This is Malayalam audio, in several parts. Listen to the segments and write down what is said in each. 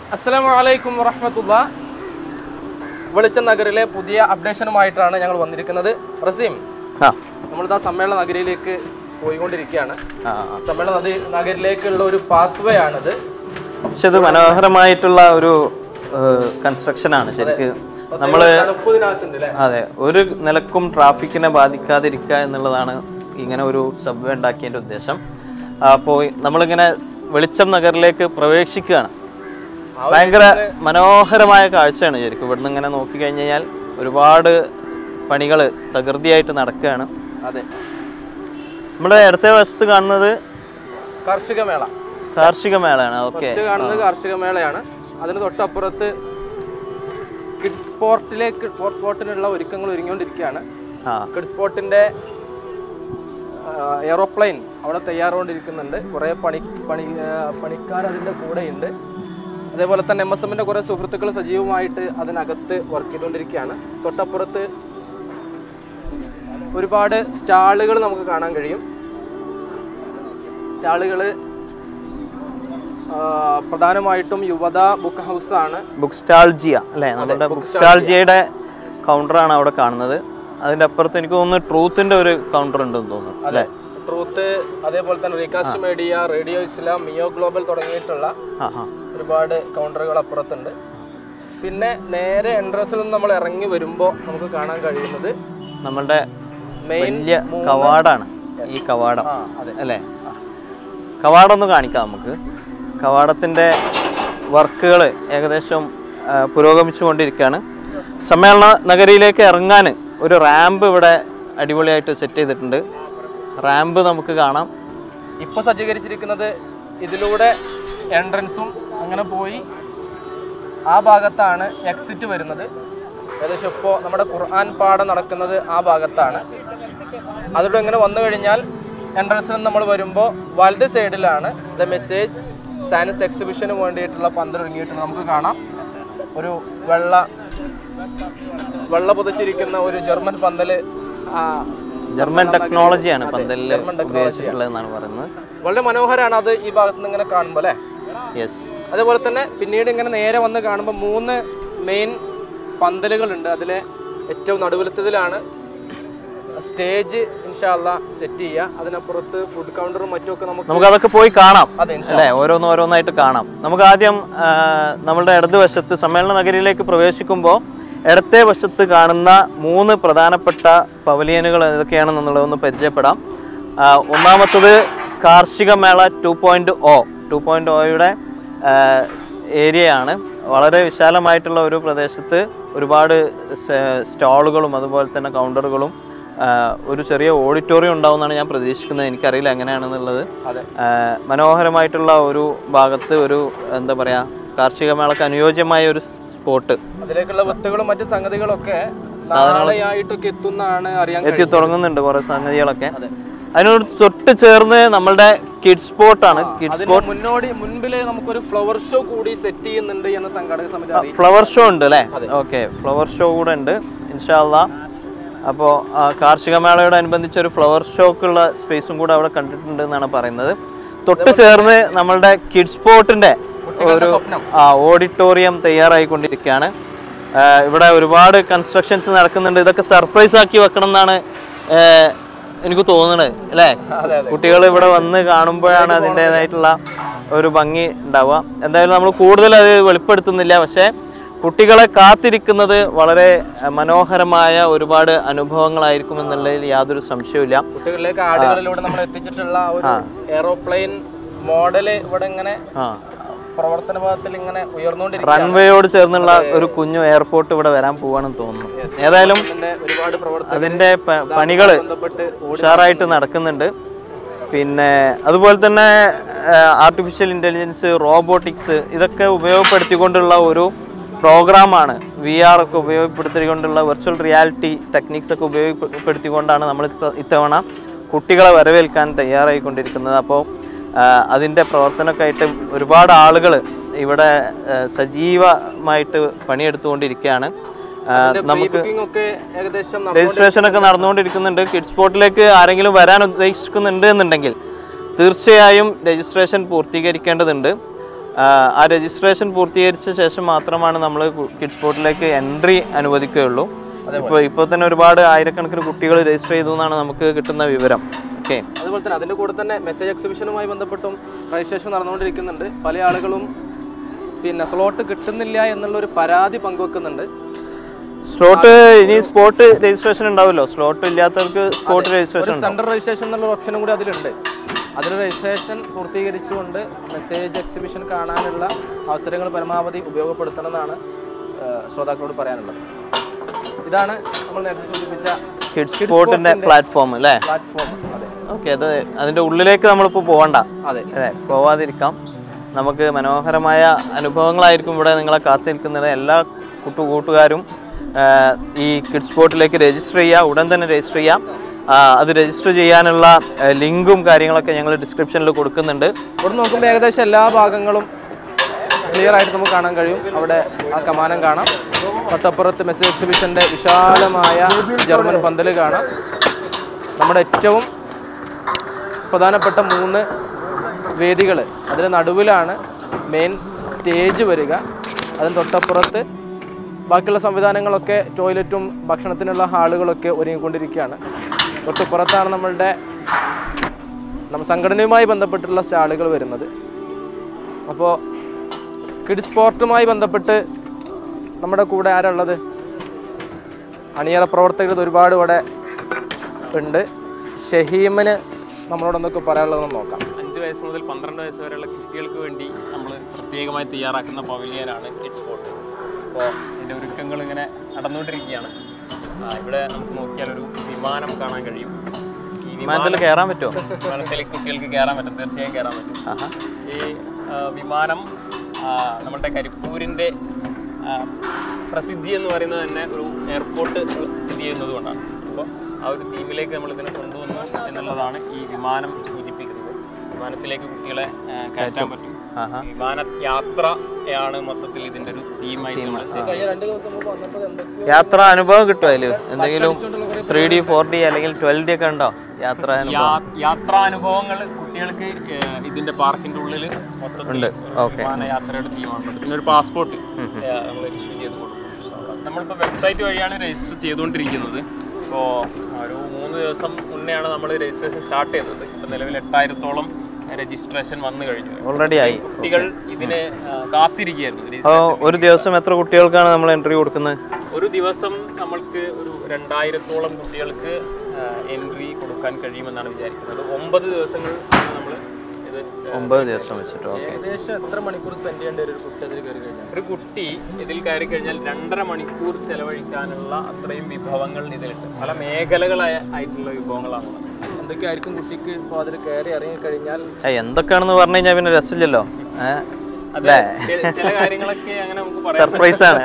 അസ്സലാമു അലൈക്കും വറഹമത്തുള്ള വെളിച്ചം നഗറിലെ പുതിയ അപ്ഡേഷനുമായിട്ടാണ് ഞങ്ങൾ വന്നിരിക്കുന്നത് റസീം ആ നമ്മളിതാ സമ്മേളന നഗരിയിലേക്ക് പോയിക്കൊണ്ടിരിക്കുകയാണ് ആ, സമ്മേളന നദി നഗരിലേക്കുള്ള ഒരു പാസ് വേ ആണിത് പക്ഷെ ഇത് മനോഹരമായിട്ടുള്ള ഒരു കൺസ്ട്രക്ഷൻ ആണ് ശരിക്ക് നമ്മള് തണുപ്പ് ഇതിനകത്തുണ്ട് അല്ലേ അതെ ഒരു നിലക്കും ട്രാഫിക്കിനെ ബാധിക്കാതിരിക്കുക എന്നുള്ളതാണ് ഇങ്ങനെ ഒരു സബ്വേ ഉണ്ടാക്കിയതിന്റെ ഉദ്ദേശം അപ്പോൾ നമ്മളിങ്ങനെ വെളിച്ചം നഗറിലേക്ക് പ്രവേശിക്കുകയാണ് ഭയങ്കര മനോഹരമായ കാഴ്ചയാണ് ശരിക്കും ഇവിടുന്ന് ഇങ്ങനെ നോക്കി കഴിഞ്ഞ് കഴിഞ്ഞാൽ ഒരുപാട് പണികൾ തകൃതിയായിട്ട് നടക്കുകയാണ് അതെ നമ്മുടെ ഇടത്തെ വശത്ത് കാണുന്നത് കാർഷിക മേള കാർഷിക മേളയാണ് ഓക്കെ ഫസ്റ്റ് കാണുന്നത് കാർഷിക മേളയാണ് അതിന് തൊട്ടപ്പുറത്ത് കിഡ്സ് സ്പോർട്ടിലേക്ക് സ്പോർട്ടിനുള്ള ഒരുക്കങ്ങൾ ഒരുങ്ങിക്കൊണ്ടിരിക്കുകയാണ് ആ കിഡ്സ് സ്പോർട്ടിന്റെ എയറോപ്ലെയിൻ അവിടെ തയ്യാറുകൊണ്ടിരിക്കുന്നുണ്ട് കുറേ പണി പണി ആ, പണിക്കാർ അതിൻ്റെ കൂടെയുണ്ട് അതേപോലെ തന്നെ എം എസ് എമ്മിൻ്റെ കുറേ സുഹൃത്തുക്കൾ സജീവമായിട്ട് അതിനകത്ത് വർക്ക് ചെയ്തുകൊണ്ടിരിക്കുകയാണ് തൊട്ടപ്പുറത്ത് ഒരുപാട് സ്റ്റാളുകൾ നമുക്ക് കാണാൻ കഴിയും സ്റ്റാളുകൾ പ്രധാനമായിട്ടും യുവത ബുക്ക് ഹൗസ് ആണ് ബുക്ക് സ്റ്റാൾജിയ അല്ലേ നമ്മുടെ ബുക്ക് സ്റ്റാൾജിയയുടെ കൗണ്ടറാണ് അവിടെ കാണുന്നത് അതിന്റെ അപ്പുറത്ത് എനിക്ക് തോന്നുന്നു ട്രൂത്തിന്റെ ഒരു കൗണ്ടർ ഉണ്ടെന്ന് തോന്നുന്നു അല്ലേ ട്രൂത്ത് അതേപോലെ തന്നെ റീകാസ്റ്റ് മീഡിയ റേഡിയോ ഇസ്ലാം മിയോ ഗ്ലോബൽ തുടങ്ങിയിട്ടുള്ള ആ ആ ഒരുപാട് കൗണ്ടറുകൾ അപ്പുറത്തുണ്ട് പിന്നെ നേരെ എൻട്രൻസിൽ നിന്ന് നമ്മൾ ഇറങ്ങി വരുമ്പോൾ നമുക്ക് കാണാൻ കഴിയുന്നത് നമ്മളുടെ മെയിൻ വലിയ കവാടാണ് ഈ കവാടം ആ അതെ അല്ലേ കവാടം ഒന്ന് കാണിക്കാം നമുക്ക് കവാടത്തിന്റെ വർക്കുകൾ ഏകദേശം ആ, പുരോഗമിച്ചുകൊണ്ടിരിക്കുകയാണ് സമ്മേളന നഗരിയിലേക്ക് ഇറങ്ങാൻ ഒരു റാമ്പ് ഇവിടെ അടിപൊളിയായിട്ട് സെറ്റ് ചെയ്തിട്ടുണ്ട് റാമ്പ് നമുക്ക് കാണാം ഇപ്പോൾ സജ്ജീകരിച്ചിരിക്കുന്നത് ഇതിലൂടെ എൻട്രൻസും അങ്ങനെ പോയി ആ ഭാഗത്താണ് എക്സിറ്റ് വരുന്നത് ഏകദേശം ഇപ്പോൾ നമ്മുടെ ഖുർആൻ പാഠം നടക്കുന്നത് ആ ഭാഗത്താണ് അതിലൂടെ ഇങ്ങനെ വന്നു കഴിഞ്ഞാൽ എൻട്രൻസിൽ നിന്ന് നമ്മൾ വരുമ്പോൾ വലത് സൈഡിലാണ് ദ മെസ്സേജ് സയൻസ് എക്സിബിഷന് വേണ്ടിയിട്ടുള്ള പന്തൽ ഒരുങ്ങിയിട്ടുണ്ട് നമുക്ക് കാണാം ഒരു വെള്ള വെള്ള പുതച്ചിരിക്കുന്ന ഒരു ജർമ്മൻ പന്തല് ആ, ജർമ്മൻ ടെക്നോളജിയാണ് പന്തലിൽ ഉപയോഗിച്ചിട്ടുള്ളതെന്നാണ് പറയുന്നത് വളരെ മനോഹരമാണ് അത് ഈ ഭാഗത്ത് നിന്ന് ഇങ്ങനെ കാണുമ്പോൾ അല്ലേ യെസ് അതേപോലെ തന്നെ പിന്നീട് ഇങ്ങനെ നേരെ വന്ന് കാണുമ്പോൾ മൂന്ന് മെയിൻ പന്തലുകളുണ്ട് അതിലെ ഏറ്റവും നടുവിലത്തതിലാണ് സ്റ്റേജ് ഇൻഷാല്ല സെറ്റ് ചെയ്യുക അതിനപ്പുറത്ത് ഫുഡ് കൗണ്ടറും മറ്റുമൊക്കെ നമുക്ക് നമുക്ക് അതൊക്കെ പോയി കാണാം അതെ ഇൻഷാ അല്ലേ ഓരോന്ന് ഓരോന്നായിട്ട് കാണാം നമുക്ക് ആദ്യം ആ, നമ്മളുടെ ഇടതുവശത്ത് സമ്മേളന നഗരിയിലേക്ക് പ്രവേശിക്കുമ്പോൾ ഇടത്തെ വശത്ത് കാണുന്ന മൂന്ന് പ്രധാനപ്പെട്ട പവലിയനുകൾ ഏതൊക്കെയാണെന്നുള്ളതൊന്ന് പരിചയപ്പെടാം ആ, ഒന്നാമത്തത് കാർഷിക മേള two point o two point ഒയുടെ ഏരിയയാണ് വളരെ വിശാലമായിട്ടുള്ള ഒരു പ്രദേശത്ത് ഒരുപാട് സ്- സ്റ്റാളുകളും അതുപോലെ തന്നെ കൗണ്ടറുകളും ആ, ഒരു ചെറിയ ഓഡിറ്റോറിയം ഉണ്ടാവുമെന്നാണ് ഞാൻ പ്രതീക്ഷിക്കുന്നത് എനിക്കറിയില്ല എങ്ങനെയാണെന്നുള്ളത് അതെ ആ, മനോഹരമായിട്ടുള്ള ഒരു ഭാഗത്ത് ഒരു എന്താ പറയാ കാർഷിക മേളക്ക് അനുയോജ്യമായ ഒരു സ്പോട്ട് അതിലേക്കുള്ള വിത്തുകളും മറ്റു സംഗതികളൊക്കെ നാളെയായിട്ടൊക്കെ എത്തുന്നതാണ് അറിയാൻ എത്തി തുടങ്ങുന്നുണ്ട് കുറെ സംഗതികളൊക്കെ അതെ. അതിനോട് തൊട്ട് ചേർന്ന് നമ്മളുടെ കിഡ് സ്പോട്ടാണ് കിഡ് അതിന് മുന്നോടി മുൻപില് നമുക്കൊരു ഫ്ലവർ ഷോ കൂടി സെറ്റ് ചെയ്യുന്നുണ്ട് എന്ന സംഘാടക സമിതി അറിയിച്ചു ഫ്ലവർ ഷോ ഉണ്ട് അല്ലേ ഓക്കെ ഫ്ലവർ ഷോ കൂടെ ഉണ്ട് ഇൻഷാല്ല അപ്പോൾ കാർഷിക മേളയോട് അനുബന്ധിച്ച് ഒരു ഫ്ലവർ ഷോക്കുള്ള സ്പേസും കൂടെ അവിടെ കണ്ടിട്ടുണ്ട് എന്നാണ് പറയുന്നത് തൊട്ട് ചേർന്ന് നമ്മളുടെ കിഡ് സ്പോട്ടിന്റെ ഒരു സ്വപ്നം. ഓഡിറ്റോറിയം തയ്യാറായിക്കൊണ്ടിരിക്കുകയാണ് ആ, ഇവിടെ ഒരുപാട് കൺസ്ട്രക്ഷൻസ് നടക്കുന്നുണ്ട് ഇതൊക്കെ സർപ്രൈസ് ആക്കി വെക്കണം എന്നാണ് ആ, എനിക്ക് തോന്നുന്നത് അല്ലേ അതെ അതെ കുട്ടികൾ ഇവിടെ വന്ന് കാണുമ്പോഴാണ് അതിൻ്റെതായിട്ടുള്ള ഒരു ഭംഗി ഉണ്ടാവുക എന്തായാലും നമ്മൾ കൂടുതൽ അത് വെളിപ്പെടുത്തുന്നില്ല പക്ഷേ കുട്ടികളെ കാത്തിരിക്കുന്നത് വളരെ അഹ്, മനോഹരമായ ഒരുപാട് അനുഭവങ്ങളായിരിക്കും എന്നുള്ളതിൽ യാതൊരു സംശയവുമില്ല കുട്ടികളിലേക്ക് ആടുകളിലൂടെ നമ്മൾ എത്തിച്ചിട്ടുള്ള ആ ഒരു എയറോപ്ലെയിൻ മോഡല് ഇവിടെ ഇങ്ങനെ ആ പ്രവർത്തന ഭാഗത്തിൽ ഇങ്ങനെ ഉയർന്നുകൊണ്ടിരിക്കുകയാണ് റൺവേയോട് ചേർന്നുള്ള ഒരു കുഞ്ഞു എയർപോർട്ട് ഇവിടെ വരാൻ പോവാണെന്ന് തോന്നുന്നു ഏതായാലും ഇതിന്റെ ഒരുപാട് പ്രവർത്തനം അതിന്റെ പ- പണികള് ബന്ധപ്പെട്ട് ഓടി ഉഷാറായിട്ട് നടക്കുന്നുണ്ട് പിന്നെ അതുപോലെ തന്നെ ആർട്ടിഫിഷ്യൽ ഇൻ്റലിജൻസ് റോബോട്ടിക്സ് ഇതൊക്കെ ഉപയോഗപ്പെടുത്തിക്കൊണ്ടുള്ള ഒരു പ്രോഗ്രാമാണ് വി ആർ ഒക്കെ ഉപയോഗപ്പെടുത്തിക്കൊണ്ടുള്ള വെർച്വൽ റിയാലിറ്റി ടെക്നിക്സ് ഒക്കെ ഉപയോഗപ്പെടുത്തിക്കൊണ്ടാണ് നമ്മൾ ഇത്ത- ഇത്തവണ കുട്ടികളെ വരവേൽക്കാൻ തയ്യാറായിക്കൊണ്ടിരിക്കുന്നത് അപ്പോൾ അതിൻ്റെ പ്രവർത്തനമൊക്കെ ആയിട്ട് ഒരുപാട് ആളുകൾ ഇവിടെ ആ, സജീവമായിട്ട് പണിയെടുത്തുകൊണ്ടിരിക്കുകയാണ് ആ, നമുക്ക് ബുക്കിംഗ് ഒക്കെ ഏകദേശം നടന്നു. രജിസ്ട്രേഷൻ ഒക്കെ നടന്നുകൊണ്ടിരിക്കുന്നുണ്ട് കിഡ് സ്പോട്ടിലേക്ക് ആരെങ്കിലും വരാൻ ഉദ്ദേശിക്കുന്നുണ്ട് എന്നുണ്ടെങ്കിൽ തീർച്ചയായും രജിസ്ട്രേഷൻ പൂർത്തീകരിക്കേണ്ടതുണ്ട് ആ, ആ രജിസ്ട്രേഷൻ പൂർത്തീകരിച്ച ശേഷം മാത്രമാണ് നമ്മൾ കിഡ്സ് സ്പോട്ടിലേക്ക് എൻട്രി അനുവദിക്കുകയുള്ളൂ ഇപ്പോൾ ഇപ്പോൾ തന്നെ ഒരുപാട് ആയിരക്കണക്കിന് കുട്ടികൾ രജിസ്റ്റർ ചെയ്തു എന്നാണ് നമുക്ക് കിട്ടുന്ന വിവരം ഓക്കെ അതുപോലെ തന്നെ അതിന്റെ കൂടെ തന്നെ മെസ്സേജ് എക്സിബിഷനുമായി ബന്ധപ്പെട്ടും രജിസ്ട്രേഷൻ നടന്നുകൊണ്ടിരിക്കുന്നുണ്ട് പല ആളുകളും പിന്നെ സ്ലോട്ട് കിട്ടുന്നില്ല എന്നുള്ള ഒരു പരാതി പങ്കുവെക്കുന്നുണ്ട് സ്ലോട്ട് ഇനി സ്പോട്ട് രജിസ്ട്രേഷൻ ഉണ്ടാവുമല്ലോ സ്ലോട്ട് ഇല്ലാത്തവർക്ക് സ്പോട്ട് ഒരു രജിസ്ട്രേഷൻ ഉണ്ടാവും സെൻട്രൽ രജിസ്ട്രേഷൻ എന്നുള്ള ഓപ്ഷനും കൂടി അതിലുണ്ട് അതിൽ രജിസ്ട്രേഷൻ പൂർത്തീകരിച്ചുകൊണ്ട് മെസ്സേജ് എക്സിബിഷൻ കാണാനുള്ള അവസരങ്ങൾ പരമാവധി ഉപയോഗപ്പെടുത്തണമെന്നാണ് ഏഹ്, ശ്രോതാക്കളോട് പറയാനുള്ളത് ഇതാണ് നമ്മൾ നേരത്തെ സൂചിപ്പിച്ച കിഡ്സ് സ്പോട്ടിന്റെ പ്ലാറ്റ്ഫോം അല്ലേ പ്ലാറ്റ്ഫോം അതെ ഓക്കെ അത് അതിന്റെ ഉള്ളിലേക്ക് നമ്മളിപ്പോൾ പോകണ്ട അതെ അല്ലേ പോവാതിരിക്കാം നമുക്ക് മനോഹരമായ അനുഭവങ്ങളായിരിക്കും ഇവിടെ നിങ്ങളെ കാത്തു നിൽക്കുന്നത് എല്ലാ കൂട്ടു കൂട്ടുകാരും ആ, ഈ കിഡ്സ് സ്പോട്ടിലേക്ക് രജിസ്റ്റർ ചെയ്യുക ഉടൻ തന്നെ രജിസ്റ്റർ ചെയ്യാം ആ, അത് രജിസ്റ്റർ ചെയ്യാനുള്ള ആ, ലിങ്കും കാര്യങ്ങളൊക്കെ ഞങ്ങൾ ഡിസ്ക്രിപ്ഷനിൽ കൊടുക്കുന്നുണ്ട് ഇവിടെ നോക്കുമ്പോൾ ഏകദേശം എല്ലാ ഭാഗങ്ങളും ക്ലിയർ ആയിട്ട് നമുക്ക് കാണാൻ കഴിയും അവിടെ ആ കമാനം കാണാം തൊട്ടപ്പുറത്ത് മെസ്സേജ് എക്സിബിഷന്റെ വിശാലമായ ജർമ്മൻ പന്തൽ കാണാം നമ്മുടെ ഏറ്റവും പ്രധാനപ്പെട്ട മൂന്ന് വേദികൾ അതിന് നടുവിലാണ് മെയിൻ സ്റ്റേജ് വരിക അതിന് തൊട്ടപ്പുറത്ത് ബാക്കിയുള്ള സംവിധാനങ്ങളൊക്കെ ടോയ്ലറ്റും ഭക്ഷണത്തിനുള്ള ഹാളുകളൊക്കെ ഒരുങ്ങിക്കൊണ്ടിരിക്കുകയാണ് തൊട്ടുപുറത്താണ് നമ്മളുടെ നമ്മ സംഘടനയുമായി ബന്ധപ്പെട്ടുള്ള സ്റ്റാളുകൾ വരുന്നത് അപ്പോൾ കിഡ് സ്പോർട്ടുമായി ബന്ധപ്പെട്ട് നമ്മുടെ കൂടെ ആരുള്ളത് അണിയറ പ്രവർത്തകർ ഒരുപാട് ഇവിടെ ഉണ്ട് ഷഹീമിന് നമ്മളോടൊന്നൊക്കെ പറയാനുള്ളതെന്ന് നോക്കാം അഞ്ച് വയസ്സ് മുതൽ പന്ത്രണ്ട് വയസ്സ് വരെയുള്ള കുട്ടികൾക്ക് വേണ്ടി നമ്മൾ പ്രത്യേകമായി തയ്യാറാക്കുന്ന പവലിയനാണ് കിഡ്സ് സ്പോട്ട് അപ്പോൾ ഇതിൻ്റെ ഒരുക്കങ്ങൾ ഇങ്ങനെ നടന്നുകൊണ്ടിരിക്കുകയാണ് ആ, ഇവിടെ നമുക്ക് നോക്കിയാൽ ഒരു വിമാനം കാണാൻ കഴിയും ഈ വിമാനത്തിൽ കയറാൻ പറ്റുമോ വിമാനത്തിൽ കുട്ടികൾക്ക് കയറാൻ പറ്റും തീർച്ചയായും കയറാൻ പറ്റും ആഹാ ഈ ആ, വിമാനം ആ, നമ്മുടെ കരിപ്പൂരിൻ്റെ ആ, പ്രസിദ്ധി എന്ന് പറയുന്നത് തന്നെ ഒരു എയർപോർട്ട് സ്ഥിതി ചെയ്യുന്നത് കൊണ്ടാണ് അപ്പോൾ ആ ഒരു തീമിലേക്ക് നമ്മൾ ഇതിനെ കൊണ്ടുവന്നു എന്നുള്ളതാണ് ഈ വിമാനം സൂചിപ്പിക്കുന്നത് വിമാനത്തിലേക്ക് കുട്ടികളെ ആ, കയറ്റാൻ പറ്റും ആഹാ വിമാന യാത്രയാണ് മൊത്തത്തിൽ ഇതിൻ്റെ ഒരു തീമായിട്ട് നമ്മൾ set കഴിഞ്ഞ രണ്ട് ദിവസം മുമ്പ് വന്നപ്പോൾ എന്തൊക്കെയോ യാത്ര അനുഭവം കിട്ടുമോ അതിൽ എന്തെങ്കിലും ത്രീ ഡി ഫോർ ഡി അല്ലെങ്കിൽ ട്വൽവ് ഡി ഒക്കെ ഉണ്ടോ യാത്ര അനുഭവം യാ- യാത്രാനുഭവങ്ങൾ കുട്ടികൾക്ക് ഏഹ്, ഇതിന്റെ പാർക്കിന്റെ ഉള്ളിൽ മൊത്തത്തിൽ ഉണ്ട്. ഒരു ഓക്കേ. വിമാനയാത്രയുടെ തീമാണ് പിന്നെ ഒരു പാസ്പോർട്ട് നമ്മൾ രജിസ്റ്റർ ചെയ്ത് കൊടുക്കും നമ്മളിപ്പോൾ വെബ്സൈറ്റ് വഴിയാണ് രജിസ്റ്റർ ചെയ്തുകൊണ്ടിരിക്കുന്നത് ഇപ്പോൾ ഒരു മൂന്ന് ദിവസം മുന്നെയാണ് നമ്മൾ രജിസ്ട്രേഷൻ സ്റ്റാർട്ട് ചെയ്തത് ഇപ്പോൾ നിലവിൽ എട്ടായിരത്തോളം രജിസ്ട്രേഷൻ വന്നു കഴിഞ്ഞു ഓൾറെഡി ആയി കുട്ടികൾ ഇതിന് ആ, കാത്തിരിക്കുകയായിരുന്നു അപ്പോൾ ഒരു ദിവസം എത്ര കുട്ടികൾക്കാണ് നമ്മൾ എൻട്രി കൊടുക്കുന്നത് ഒരു ദിവസം നമ്മൾക്ക് ഒരു രണ്ടായിരത്തോളം കുട്ടികൾക്ക് എൻട്രി കൊടുക്കാൻ കഴിയുമെന്നാണ് വിചാരിക്കുന്നത് ഒമ്പത് ദിവസങ്ങൾ നമ്മൾ ഇത് ഒമ്പത് ദിവസം വെച്ചിട്ട് ഓക്കെ ഏകദേശം എത്ര മണിക്കൂർ സ്പെൻഡ് ചെയ്യേണ്ടി വരും ഒരു കുട്ടി അതിൽ കയറി കഴിഞ്ഞാൽ ഒരു കുട്ടി ഇതിൽ കയറി കഴിഞ്ഞാൽ രണ്ടര മണിക്കൂർ ചെലവഴിക്കാനുള്ള അത്രയും വിഭവങ്ങൾ ഇതിലുണ്ട് പല മേഖലകളായ ആയിട്ടുള്ള വിഭവങ്ങളാണ് ഉള്ളത്. എന്തൊക്കെയായിരിക്കും കുട്ടിക്ക് ഇപ്പോൾ അതിൽ കയറി ഇറങ്ങി കഴിഞ്ഞാൽ ഏയ് എന്തൊക്കെയാണെന്ന് പറഞ്ഞു കഴിഞ്ഞാൽ പിന്നെ രസമില്ലല്ലോ ഏഹ് അത് ചെ- ചില കാര്യങ്ങളൊക്കെ അങ്ങനെ നമുക്ക് പറയാം സർപ്രൈസ് ആണ്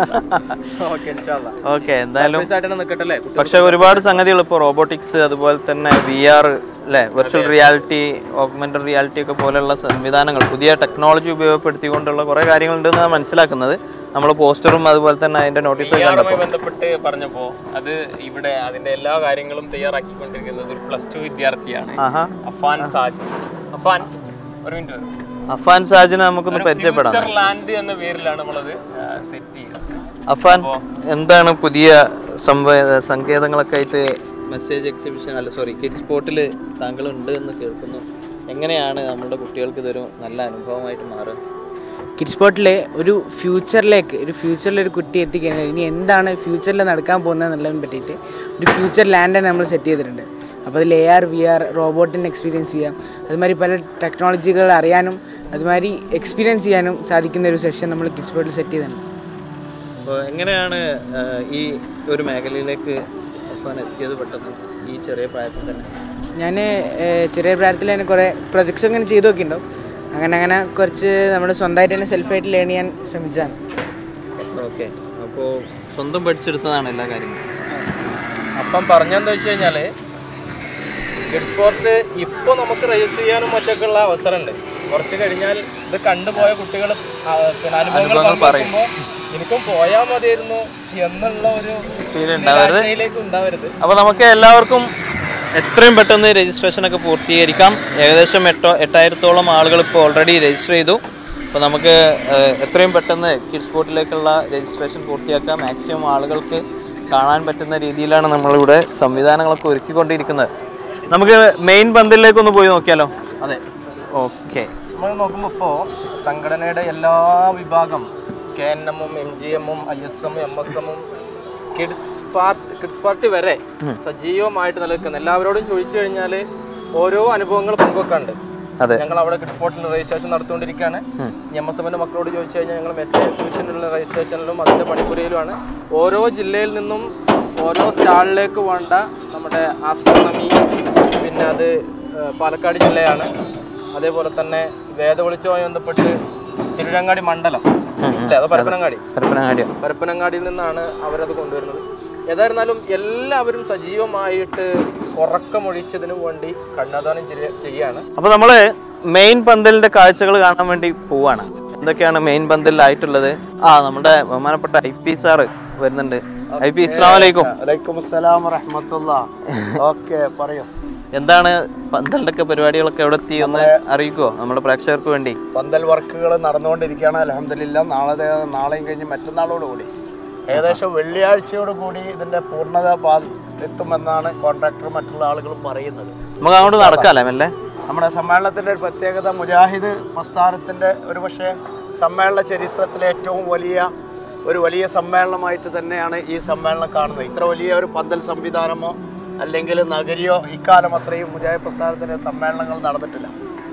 ഓക്കെ ഇൻഷാല്ല ഓക്കെ എന്തായാലും ആയിട്ട് നിൽക്കട്ടെ അല്ലേ കുട്ടി പക്ഷെ ഒരുപാട് സംഗതികൾ ഇപ്പോൾ റോബോട്ടിക്സ് അതുപോലെ തന്നെ വി ആർ അല്ലേ വെർച്വൽ റിയാലിറ്റി ഓഗ്മെന്റഡ് റിയാലിറ്റി ഒക്കെ പോലെയുള്ള സംവിധാനങ്ങൾ പുതിയ ടെക്നോളജി ഉപയോഗപ്പെടുത്തിക്കൊണ്ടുള്ള കുറേ കാര്യങ്ങളുണ്ടെന്നാണ് മനസ്സിലാക്കുന്നത് നമ്മൾ പോസ്റ്ററും അതുപോലെ തന്നെ അതിന്റെ നോട്ടീസും യാറുമായി ബന്ധപ്പെട്ട് പറഞ്ഞപ്പോ അത് ഇവിടെ അതിന്റെ എല്ലാ കാര്യങ്ങളും തയ്യാറാക്കിക്കൊണ്ടിരിക്കുന്നത് ഒരു പ്ലസ് ടു വിദ്യാർത്ഥിയാണ് ആഹാ അഫാൻ സാജ് അഫാൻ ഒരു മിനിറ്റ് വരും അഫാൻ സാജിനെ നമുക്കൊന്ന് പരിചയപ്പെടാം ഫ്യൂച്ചർ ലാൻഡ് എന്ന പേരിലാണ് നമ്മളത് സെറ്റ് ചെയ്യുന്നത് അഫാൻ എന്താണ് പുതിയ സംവ സങ്കേതങ്ങളൊക്കെ ആയിട്ട് മെസ്സേജ് എക്സിബിഷൻ അല്ല സോറി കിഡ്സ് സ്പോട്ടിൽ താങ്കൾ ഉണ്ട് എന്ന് കേൾക്കുന്നു എങ്ങനെയാണ് നമ്മുടെ കുട്ടികൾക്ക് ഇതൊരു നല്ല അനുഭവമായിട്ട് മാറുക കിഡ്സ് സ്പോട്ടിൽ ഒരു ഫ്യൂച്ചറിലേക്ക് ഒരു ഫ്യൂച്ചറിൽ ഒരു കുട്ടി എത്തിക്കഴിഞ്ഞാൽ ഇനി എന്താണ് ഫ്യൂച്ചറിൽ നടക്കാൻ പോകുന്നത് എന്നുള്ളതിനെ പറ്റിയിട്ട് ഒരു ഫ്യൂച്ചർ ലാൻഡ് നമ്മൾ സെറ്റ് ചെയ്തിട്ടുണ്ട് അപ്പോൾ അതിൽ എ ആർ വി ആർ റോബോട്ടിൻ്റെ എക്സ്പീരിയൻസ് ചെയ്യാം അതുമാതിരി പല ടെക്നോളജികൾ അറിയാനും അതുമാതിരി എക്സ്പീരിയൻസ് ചെയ്യാനും സാധിക്കുന്ന ഒരു സെഷൻ നമ്മൾ കിഡ്സ് സ്പോട്ടിൽ സെറ്റ് ചെയ്തിട്ടുണ്ട് അപ്പോൾ എങ്ങനെയാണ് ആ, ഈ ഒരു മേഖലയിലേക്ക് അഫാൻ എത്തിയത് പെട്ടെന്ന് ഈ ചെറിയ പ്രായത്തിൽ തന്നെ ഞാൻ ചെറിയ പ്രായത്തിൽ തന്നെ കുറേ പ്രൊജക്ട്സ് അങ്ങനെ ചെയ്തു നോക്കിയിട്ടുണ്ടാവും അങ്ങനെ അങ്ങനെ കുറച്ച് നമ്മുടെ സ്വന്തമായിട്ട് തന്നെ സെൽഫായിട്ട് ലേൺ ചെയ്യാൻ ശ്രമിച്ചതാണ് ഓക്കെ അപ്പോൾ സ്വന്തം പഠിച്ചെടുത്തതാണ് എല്ലാ കാര്യങ്ങളും അപ്പം പറഞ്ഞെന്താ വെച്ച് കഴിഞ്ഞാല് കിഡ് സ്പോർട്ട് ഇപ്പോൾ നമുക്ക് രജിസ്റ്റർ ചെയ്യാനും മറ്റൊക്കെ ഉള്ള അവസരമുണ്ട് കുറച്ച് കഴിഞ്ഞാൽ ഇത് കണ്ടുപോയ കുട്ടികൾ പിന്നെ അനുഭവങ്ങൾ പറയുമ്പോൾ എനിക്കും പോയാൽ മതിയായിരുന്നു എന്നുള്ള ഒരു ഫീൽ ഉണ്ടാവരുത് നിരാശയിലേക്ക് ഉണ്ടാവരുത് അപ്പോൾ നമുക്ക് എല്ലാവർക്കും എത്രയും പെട്ടെന്ന് രജിസ്ട്രേഷൻ ഒക്കെ പൂർത്തീകരിക്കാം ഏകദേശം എട്ടോ എട്ടായിരത്തോളം ആളുകൾ ഇപ്പോൾ ഓൾറെഡി രജിസ്റ്റർ ചെയ്തു അപ്പോൾ നമുക്ക് ഏഹ്, എത്രയും പെട്ടെന്ന് കിഡ്സ് സ്പോട്ടിലേക്കുള്ള രജിസ്ട്രേഷൻ പൂർത്തിയാക്കാൻ മാക്സിമം ആളുകൾക്ക് കാണാൻ പറ്റുന്ന രീതിയിലാണ് നമ്മളിവിടെ സംവിധാനങ്ങളൊക്കെ ഒരുക്കിക്കൊണ്ടിരിക്കുന്നത് നമുക്ക് മെയിൻ പന്തലിലേക്ക് ഒന്ന് പോയി നോക്കിയാലോ അതെ ഓക്കെ നമ്മൾ നോക്കുമ്പോൾ ഇപ്പോൾ സംഘടനയുടെ എല്ലാ വിഭാഗം കെ എൻ എമ്മും എം ജി എമ്മും ഐ എസ് എമ്മും എം എസ് എമ്മും കിഡ്സ് പാർട്ടി കിഡ്സ് പാർട്ടി വരെ സജീവമായിട്ട് നിലനിൽക്കുന്നു എല്ലാവരോടും ചോദിച്ചു കഴിഞ്ഞാൽ ഓരോ അനുഭവങ്ങൾ പങ്കുവെക്കാണ്ട് അതെ ഞങ്ങൾ അവിടെ കിഡ്സ് പോർട്ടിൽ രജിസ്ട്രേഷൻ നടത്തുകൊണ്ടിരിക്കുകയാണ് എം എസ് എമ്മിൻ്റെ മക്കളോട് ചോദിച്ചു കഴിഞ്ഞാൽ ഞങ്ങൾ മെസ്സേജ് എക്സിബിഷനിലുള്ള രജിസ്ട്രേഷനിലും അതിൻ്റെ പണിപ്പുരയിലുമാണ് ഓരോ ജില്ലയിൽ നിന്നും ഓരോ സ്റ്റാളിലേക്ക് വേണ്ട നമ്മുടെ ആസ്ട്രോണമി പിന്നെ അത് ഏഹ്, പാലക്കാട് ജില്ലയാണ് അതേപോലെ തന്നെ വേദവെളിച്ചവുമായി ബന്ധപ്പെട്ട് തിരുരങ്ങാടി മണ്ഡലം അല്ലേ അത് പരപ്പനങ്ങാടി പരപ്പനങ്ങാടിയാണ് പരപ്പനങ്ങാടിയിൽ നിന്നാണ് അവരത് കൊണ്ടുവരുന്നത് ഏതായിരുന്നാലും എല്ലാവരും സജീവമായിട്ട് ഉറക്കമൊഴിച്ചതിന് വേണ്ടി കണ്ണാദാനം ചെയ്യ- ചെയ്യാണ് അപ്പോൾ നമ്മൾ മെയിൻ പന്തലിന്റെ കാഴ്ചകൾ കാണാൻ വേണ്ടി പോവാണ് എന്തൊക്കെയാണ് മെയിൻ പന്തലിലായിട്ടുള്ളത് ആ നമ്മുടെ ബഹുമാനപ്പെട്ട ഐ പി സാറ് വരുന്നുണ്ട് ഐ പി ഇസ്ലാം വലൈക്കും വലൈക്കും അസ്സലാം വറഹമത്തുള്ള ഓക്കെ പറയൂ എന്താണ് പന്തലിന്റെ ഒക്കെ പരിപാടികളൊക്കെ എവിടെ എത്തി ഒന്ന് അറിയിക്കുമോ നമ്മുടെ പ്രേക്ഷകർക്ക് വേണ്ടി പന്തൽ വർക്കുകൾ നടന്നുകൊണ്ടിരിക്കുകയാണ് അലഹമില്ല നാളെ ദേ- നാളെയും കഴിഞ്ഞ് മറ്റന്നാളോട് കൂടി ഏകദേശം വെള്ളിയാഴ്ചയോട് കൂടി ഇതിന്റെ പൂർണ്ണത പാ- എത്തുമെന്നാണ് കോൺട്രാക്ടർ മറ്റുള്ള ആളുകളും പറയുന്നത് നമുക്ക് അങ്ങോട്ട് നടക്കാല്ലേ മെല്ലെ നമ്മുടെ സമ്മേളനത്തിന്റെ ഒരു പ്രത്യേകത മുജാഹിദ് പ്രസ്ഥാനത്തിന്റെ ഒരു പക്ഷേ സമ്മേളന ചരിത്രത്തിലെ ഏറ്റവും വലിയ ഒരു വലിയ സമ്മേളനമായിട്ട് തന്നെയാണ് ഈ സമ്മേളനം കാണുന്നത് ഇത്ര വലിയ ഒരു പന്തൽ സംവിധാനമോ അല്ലെങ്കിൽ നഗരിയോ ഇക്കാലം അത്രയും മുജാഹിദ് പ്രസ്ഥാനത്തിന്റെ സമ്മേളനങ്ങൾ നടന്നിട്ടില്ല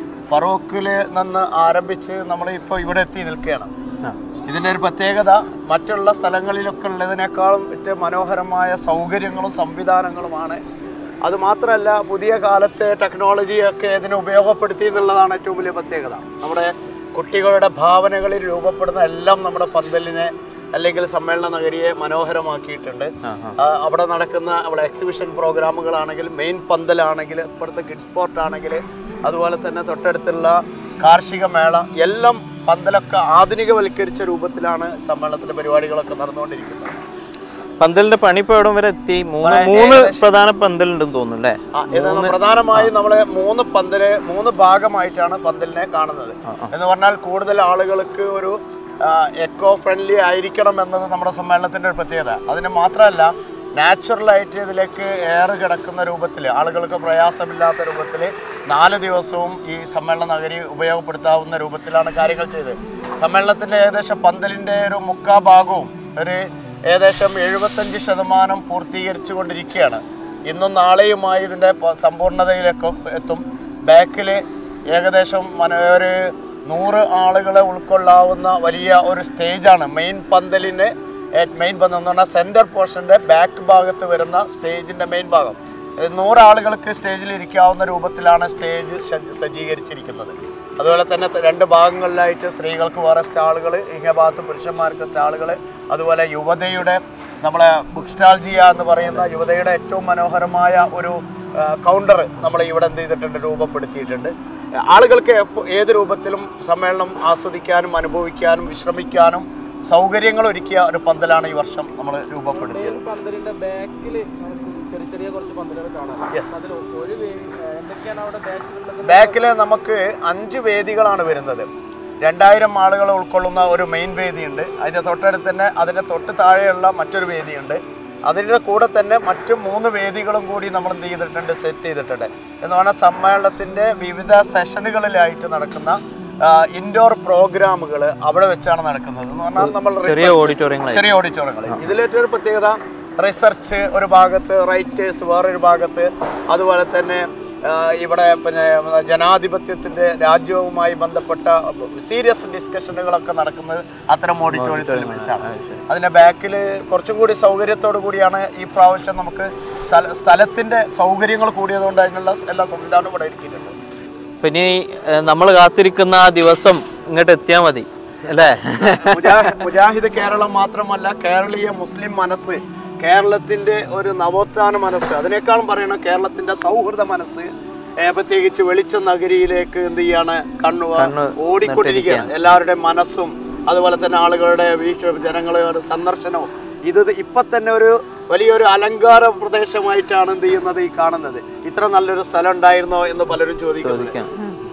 ഫറൂഖിൽ നിന്ന് ആരംഭിച്ച് നമ്മൾ ഇപ്പോൾ ഇവിടെ എത്തി നിൽക്കുകയാണ് ഇതിൻ്റെ ഒരു പ്രത്യേകത മറ്റുള്ള സ്ഥലങ്ങളിലൊക്കെ ഉള്ളതിനേക്കാളും ഏറ്റവും മനോഹരമായ സൗകര്യങ്ങളും സംവിധാനങ്ങളുമാണ് അതുമാത്രമല്ല പുതിയ കാലത്തെ ടെക്നോളജിയൊക്കെ ഇതിനെ ഉപയോഗപ്പെടുത്തി എന്നുള്ളതാണ് ഏറ്റവും വലിയ പ്രത്യേകത നമ്മുടെ കുട്ടികളുടെ ഭാവനകളിൽ രൂപപ്പെടുന്ന എല്ലാം നമ്മുടെ പന്തലിനെ അല്ലെങ്കിൽ സമ്മേളന നഗരിയെ മനോഹരമാക്കിയിട്ടുണ്ട് ആ, അവിടെ നടക്കുന്ന അവിടെ എക്സിബിഷൻ പ്രോഗ്രാമുകളാണെങ്കിൽ മെയിൻ പന്തലാണെങ്കിൽ ഇപ്പോഴത്തെ കിഡ്സ് സ്പോർട്ട് ആണെങ്കിൽ അതുപോലെ തന്നെ തൊട്ടടുത്തുള്ള കാർഷിക മേള എല്ലാം പന്തലൊക്കെ ആധുനികവൽക്കരിച്ച രൂപത്തിലാണ് സമ്മേളനത്തിലെ പരിപാടികളൊക്കെ നടന്നുകൊണ്ടിരിക്കുന്നത് പന്തലിന്റെ പണി ഇപ്പോൾ എവിടം വരെ എത്തി മൂന്ന് മൂന്ന് പ്രധാന പന്തലുണ്ടെന്ന് തോന്നുന്നു അല്ലേ ആ, ഇത് പ്രധാനമായും നമ്മളെ മൂന്ന് പന്തല് മൂന്ന് ഭാഗമായിട്ടാണ് പന്തലിനെ കാണുന്നത് എന്ന് പറഞ്ഞാൽ കൂടുതൽ ആളുകൾക്ക് ഒരു എക്കോ ഫ്രണ്ട്ലി ആയിരിക്കണം എന്നത് നമ്മുടെ സമ്മേളനത്തിന്റെ ഒരു പ്രത്യേകത അതിന് മാത്രമല്ല നാച്ചുറലായിട്ട് ഇതിലേക്ക് എയർ കിടക്കുന്ന രൂപത്തിൽ ആളുകൾക്ക് പ്രയാസമില്ലാത്ത രൂപത്തിൽ നാല് ദിവസവും ഈ സമ്മേളന നഗരി ഉപയോഗപ്പെടുത്താവുന്ന രൂപത്തിലാണ് കാര്യങ്ങൾ ചെയ്തത് സമ്മേളനത്തിന്റെ ഏകദേശം പന്തലിന്റെ ഒരു മുക്കാ ഭാഗവും ഒരു ഏകദേശം എഴുപത്തഞ്ച് ശതമാനം പൂർത്തീകരിച്ചു കൊണ്ടിരിക്കുകയാണ് ഇന്നും നാളെയുമായി ഇതിൻ്റെ പ- സമ്പൂർണ്ണതയിലേക്ക് എത്തും ബാക്കിൽ ഏകദേശം മന- ഒരു നൂറ് ആളുകളെ ഉൾക്കൊള്ളാവുന്ന വലിയ ഒരു സ്റ്റേജാണ് മെയിൻ പന്തലിൻ്റെ മെയിൻ പന്തൽ എന്ന് പറഞ്ഞാൽ സെൻറ്റർ പോർഷൻ്റെ ബാക്ക് ഭാഗത്ത് വരുന്ന സ്റ്റേജിൻ്റെ മെയിൻ ഭാഗം ഇത് നൂറ് ആളുകൾക്ക് സ്റ്റേജിൽ ഇരിക്കാവുന്ന രൂപത്തിലാണ് സ്റ്റേജ് സജ്ജ- സജ്ജീകരിച്ചിരിക്കുന്നത് അതുപോലെ തന്നെ ത- രണ്ട് ഭാഗങ്ങളിലായിട്ട് സ്ത്രീകൾക്ക് വേറെ സ്റ്റാളുകൾ ഇങ്ങേ ഭാഗത്ത് പുരുഷന്മാർക്ക് സ്റ്റാളുകൾ അതുപോലെ യുവതയുടെ നമ്മളെ ബുക്ക് സ്റ്റാൾജിയ എന്ന് പറയുന്ന യുവതയുടെ ഏറ്റവും മനോഹരമായ ഒരു കൗണ്ടർ നമ്മൾ ഇവിടെ എന്ത് ചെയ്തിട്ടുണ്ട് രൂപപ്പെടുത്തിയിട്ടുണ്ട് ആളുകൾക്ക് എപ്പോ- ഏത് രൂപത്തിലും സമ്മേളനം ആസ്വദിക്കാനും അനുഭവിക്കാനും വിശ്രമിക്കാനും സൗകര്യങ്ങൾ ഒരുക്കിയ ഒരു പന്തലാണ് ഈ വർഷം നമ്മൾ രൂപപ്പെടുത്തിയത് പന്തലിന്റെ ബാക്കിൽ നമുക്ക് ചെറിയ ചെറിയ കുറച്ച് പന്തലുകൾ കാണാം Yes. അതിൽ ഒരു വേ- എന്തൊക്കെയാണ് അവിടെ ബാക്കിലുള്ളത് ബാക്കിൽ നമുക്ക് അഞ്ച് വേദികളാണ് വരുന്നത് രണ്ടായിരം ആളുകളെ ഉൾക്കൊള്ളുന്ന ഒരു മെയിൻ വേദിയുണ്ട് അതിൻ്റെ തൊട്ടടുത്ത് തന്നെ അതിൻ്റെ തൊട്ട് താഴെയുള്ള മറ്റൊരു വേദിയുണ്ട് അതിൻ്റെ കൂടെ തന്നെ മറ്റു മൂന്ന് വേദികളും കൂടി നമ്മൾ എന്ത് ചെയ്തിട്ടുണ്ട് സെറ്റ് ചെയ്തിട്ടുണ്ട് എന്ന് പറഞ്ഞാൽ സമ്മേളനത്തിൻ്റെ വിവിധ സെഷനുകളിലായിട്ട് നടക്കുന്ന ഇൻഡോർ പ്രോഗ്രാമുകൾ അവിടെ വെച്ചാണ് നടക്കുന്നത് എന്ന് പറഞ്ഞാൽ നമ്മൾ ചെറിയ research- ഓഡിറ്റോറിയങ്ങൾ ചെറിയ ഓഡിറ്റോറിയങ്ങൾ ഇതിലേറ്റവും ഒരു പ്രത്യേകത റിസർച്ച് ഒരു ഭാഗത്ത് റൈറ്റേഴ്സ് വേറൊരു ഭാഗത്ത് അതുപോലെ തന്നെ ആ, ഇവിടെ പിന്നെ ജനാധിപത്യത്തിന്റെ രാജ്യവുമായി ബന്ധപ്പെട്ട സീരിയസ് ഡിസ്കഷനുകളൊക്കെ നടക്കുന്നത് അത്തരം ഓഡിറ്റോറിയത്തിൽ വെച്ചാണ് അതിന്റെ ബാക്കിൽ കുറച്ചും കൂടി സൗകര്യത്തോടു കൂടിയാണ് ഈ പ്രാവശ്യം നമുക്ക് സ്ഥല സ്ഥലത്തിന്റെ സൗകര്യങ്ങൾ കൂടിയതുകൊണ്ട് അതിനുള്ള എല്ലാ സംവിധാനവും ഇവിടെ ഒരുക്കിയിട്ടുണ്ട് അപ്പൊ ഇനി നമ്മൾ കാത്തിരിക്കുന്ന ആ ദിവസം ഇങ്ങോട്ട് എത്തിയാൽ മതി അല്ലേ മുജാ- മുജാഹിദ് കേരളം മാത്രമല്ല കേരളീയ മുസ്ലിം മനസ്സ് കേരളത്തിന്റെ ഒരു നവോത്ഥാന മനസ്സ് അതിനേക്കാളും പറയണം കേരളത്തിന്റെ സൗഹൃദ മനസ്സ് ഏ, പ്രത്യേകിച്ച് വെളിച്ച നഗരിയിലേക്ക് എന്ത് ചെയ്യാണ് കണ്ണു കണ്ണ് ഓടിക്കൊണ്ടിരിക്കുകയാണ് എല്ലാവരുടെയും മനസ്സും അതുപോലെ തന്നെ ആളുകളുടെ വീക്ഷ ജനങ്ങളുടെ സന്ദർശനവും ഇത് ഇപ്പൊ തന്നെ ഒരു വലിയൊരു അലങ്കാര പ്രദേശമായിട്ടാണ് എന്ത് ചെയ്യുന്നത് ഈ കാണുന്നത് ഇത്ര നല്ലൊരു സ്ഥലം ഉണ്ടായിരുന്നോ എന്ന് പലരും ചോദിക്കുന്നത് ചോദിക്കാം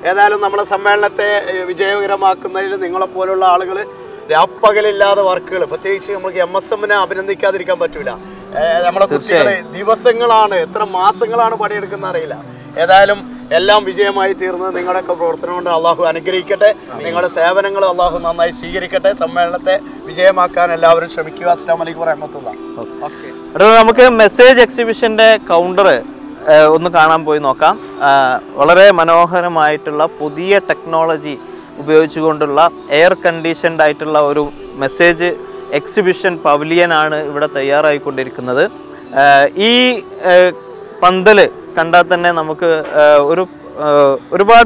ഏതായാലും നമ്മുടെ സമ്മേളനത്തെ ഏഹ്, വിജയകരമാക്കുന്നതിൽ നിങ്ങളെപ്പോലുള്ള ആളുകൾ രാപ്പകലില്ലാതെ വർക്കുകൾ പ്രത്യേകിച്ച് നമുക്ക് എം എസ് എമ്മിനെ അഭിനന്ദിക്കാതിരിക്കാൻ പറ്റൂല ഏഹ്, നമ്മുടെ കുട്ടികളെ ദിവസങ്ങളാണ് എത്ര മാസങ്ങളാണ് പണിയെടുക്കുന്ന അറിയില്ല ഏതായാലും എല്ലാം വിജയമായി തീർന്ന് നിങ്ങളുടെയൊക്കെ പ്രവർത്തനം കൊണ്ട് അള്ളാഹു അനുഗ്രഹിക്കട്ടെ നിങ്ങളുടെ സേവനങ്ങൾ അള്ളാഹു നന്നായി സ്വീകരിക്കട്ടെ സമ്മേളനത്തെ വിജയമാക്കാൻ എല്ലാവരും ശ്രമിക്കുക അസ്സാം വലൈക്കും വരഹമത്തുള്ള ഓക്കെ അടുത്തത് നമുക്ക് മെസ്സേജ് എക്സിബിഷന്റെ കൗണ്ടർ ഒന്ന് കാണാൻ പോയി നോക്കാം ആ, വളരെ മനോഹരമായിട്ടുള്ള പുതിയ ടെക്നോളജി ഉപയോഗിച്ചുകൊണ്ടുള്ള എയർ കണ്ടീഷൻഡ് ആയിട്ടുള്ള ഒരു മെസ്സേജ് എക്സിബിഷൻ പവലിയൻ ആണ് ഇവിടെ തയ്യാറായിക്കൊണ്ടിരിക്കുന്നത് ആ, ഈ ആ, പന്തല് കണ്ടാൽ തന്നെ നമുക്ക് ആ, ഒരു ആ, ഒരുപാട്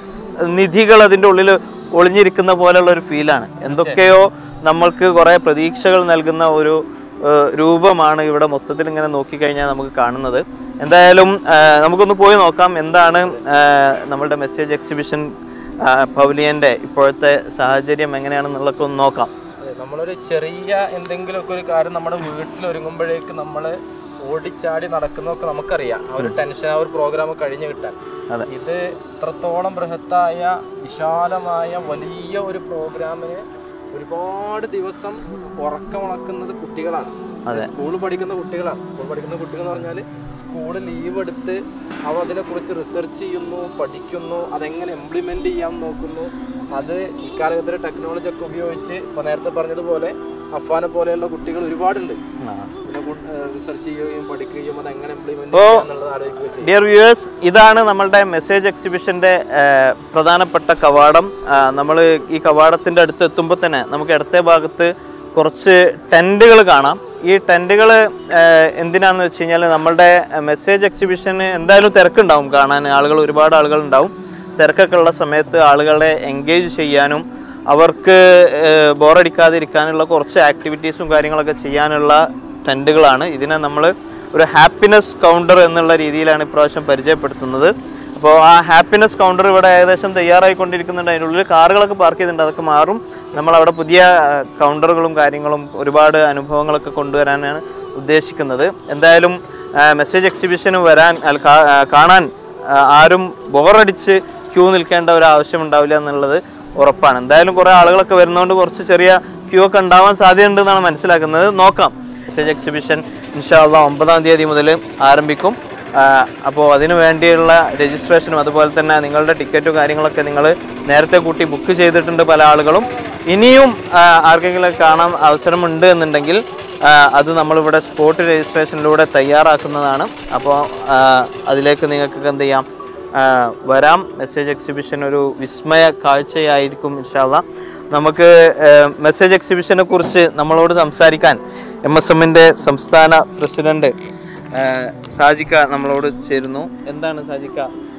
നിധികൾ അതിൻ്റെ ഉള്ളിൽ ഒളിഞ്ഞിരിക്കുന്ന പോലെയുള്ള ഒരു ഫീലാണ് എന്തൊക്കെയോ നമ്മൾക്ക് കുറേ പ്രതീക്ഷകൾ നൽകുന്ന ഒരു ഏഹ്, രൂപമാണ് ഇവിടെ മൊത്തത്തിൽ ഇങ്ങനെ നോക്കിക്കഴിഞ്ഞാൽ നമുക്ക് കാണുന്നത് എന്തായാലും ഏഹ്, നമുക്കൊന്ന് പോയി നോക്കാം എന്താണ് ഏഹ്, നമ്മളുടെ മെസ്സേജ് എക്സിബിഷൻ പവലിയൻ്റെ ഇപ്പോഴത്തെ സാഹചര്യം എങ്ങനെയാണെന്നുള്ളതൊക്കെ ഒന്ന് നോക്കാം അതെ നമ്മളൊരു ചെറിയ എന്തെങ്കിലുമൊക്കെ ഒരു കാര്യം നമ്മുടെ വീട്ടിൽ ഒരുങ്ങുമ്പോഴേക്ക് നമ്മൾ ഓടിച്ചാടി നടക്കുന്നതൊക്കെ നമുക്കറിയാം ആ ഒരു ടെൻഷൻ ആ ഒരു പ്രോഗ്രാം കഴിഞ്ഞു കിട്ടാൻ അതെ. ഇത് ഇത്രത്തോളം ബൃഹത്തായ വിശാലമായ വലിയ ഒരു പ്രോഗ്രാമിന് ഒരുപാട് ദിവസം ഉറക്കമുളക്കുന്നത് കുട്ടികളാണ് സ്കൂൾ പഠിക്കുന്ന കുട്ടികളാണ് സ്കൂൾ പഠിക്കുന്ന കുട്ടികൾ എന്ന് പറഞ്ഞാൽ സ്കൂൾ ലീവ് എടുത്ത് അവ അതിനെക്കുറിച്ച് റിസർച്ച് ചെയ്യുന്നു പഠിക്കുന്നു അതെങ്ങനെ ഇംപ്ലിമെൻ്റ് ചെയ്യാൻ നോക്കുന്നു അത് ഇക്കാലഘട്ടത്തിലെ ടെക്നോളജി ഒക്കെ ഉപയോഗിച്ച് ഇപ്പോൾ നേരത്തെ പറഞ്ഞതുപോലെ അഫാനെ പോലെയുള്ള കുട്ടികൾ ഒരുപാടുണ്ട് പിന്നെ റിസർച്ച് ചെയ്യുകയും പഠിക്കുകയും അത് എങ്ങനെ ഇംപ്ലിമെന്റ് ചെയ്യാം എന്നുള്ളത് ആലോചിക്കുകയും ചെയ്യും ഡിയർ വ്യൂവേഴ്സ് ഇതാണ് നമ്മളുടെ മെസ്സേജ് എക്സിബിഷൻ്റെ പ്രധാനപ്പെട്ട കവാടം നമ്മൾ ഈ കവാടത്തിൻ്റെ അടുത്ത് എത്തുമ്പോൾ തന്നെ നമുക്ക് ഇടത്തെ ഭാഗത്ത് കുറച്ച് ടെൻറ്റുകൾ കാണാം ഈ ടെൻറ്റുകൾ എന്തിനാണെന്ന് വെച്ച് കഴിഞ്ഞാൽ നമ്മളുടെ മെസ്സേജ് എക്സിബിഷന് എന്തായാലും തിരക്കുണ്ടാവും കാണാൻ ആളുകൾ ഒരുപാട് ആളുകൾ ഉണ്ടാവും തിരക്കൊക്കെ ഉള്ള സമയത്ത് ആളുകളെ എൻഗേജ് ചെയ്യാനും അവർക്ക് ബോറടിക്കാതിരിക്കാനുള്ള കുറച്ച് ആക്ടിവിറ്റീസും കാര്യങ്ങളൊക്കെ ചെയ്യാനുള്ള ടെൻറ്റുകളാണ് ഇതിനെ നമ്മൾ ഒരു ഹാപ്പിനെസ് കൗണ്ടർ എന്നുള്ള രീതിയിലാണ് ഇപ്രാവശ്യം പരിചയപ്പെടുത്തുന്നത് അപ്പോൾ ആ ഹാപ്പിനെസ് കൗണ്ടർ ഇവിടെ ഏകദേശം തയ്യാറായിക്കൊണ്ടിരിക്കുന്നുണ്ട് അതിനുള്ളിൽ കാറുകളൊക്കെ പാർക്ക് ചെയ്തിട്ടുണ്ട് അതൊക്കെ മാറും നമ്മൾ അവിടെ പുതിയ കൗണ്ടറുകളും കാര്യങ്ങളും ഒരുപാട് അനുഭവങ്ങളൊക്കെ കൊണ്ടുവരാനാണ് ഉദ്ദേശിക്കുന്നത് എന്തായാലും മെസ്സേജ് എക്സിബിഷന് വരാൻ അല്ല, കാ- ആ, കാണാൻ ആ, ആരും ബോറടിച്ച് ക്യൂ നിൽക്കേണ്ട ഒരു ആവശ്യം ഉണ്ടാവില്ല എന്നുള്ളത് ഉറപ്പാണ് എന്തായാലും കുറേ ആളുകളൊക്കെ വരുന്നതുകൊണ്ട് കുറച്ച് ചെറിയ ക്യൂ ഒക്കെ ഉണ്ടാവാൻ സാധ്യതയുണ്ടെന്നാണ് മനസ്സിലാക്കുന്നത് നോക്കാം മെസ്സേജ് എക്സിബിഷൻ ഇൻഷാല്ല ഒമ്പതാം തീയതി മുതൽ ആരംഭിക്കും അപ്പോൾ അതിനു വേണ്ടിയുള്ള രജിസ്ട്രേഷനും അതുപോലെ തന്നെ നിങ്ങളുടെ ടിക്കറ്റും കാര്യങ്ങളൊക്കെ നിങ്ങൾ നേരത്തെ കൂട്ടി ബുക്ക് ചെയ്തിട്ടുണ്ട് പല ആളുകളും ഇനിയും ആ, ആർക്കെങ്കിലും കാണാൻ അവസരമുണ്ട് എന്നുണ്ടെങ്കിൽ ആ, അത് നമ്മളിവിടെ സ്പോട്ട് രജിസ്ട്രേഷനിലൂടെ തയ്യാറാക്കുന്നതാണ് അപ്പോൾ അതിലേക്ക് നിങ്ങൾക്ക് എന്ത് ചെയ്യാം ആ, വരാം മെസ്സേജ് എക്സിബിഷൻ ഒരു വിസ്മയ കാഴ്ചയായിരിക്കും ഇൻഷാല്ല നമുക്ക് മെസ്സേജ് എക്സിബിഷനെ കുറിച്ച് നമ്മളോട് സംസാരിക്കാൻ എം എസ് എമ്മിൻ്റെ സംസ്ഥാന പ്രസിഡന്റ് ആ, സാജിക്ക നമ്മളോട് ചേരുന്നു എന്താണ് സാജിക്ക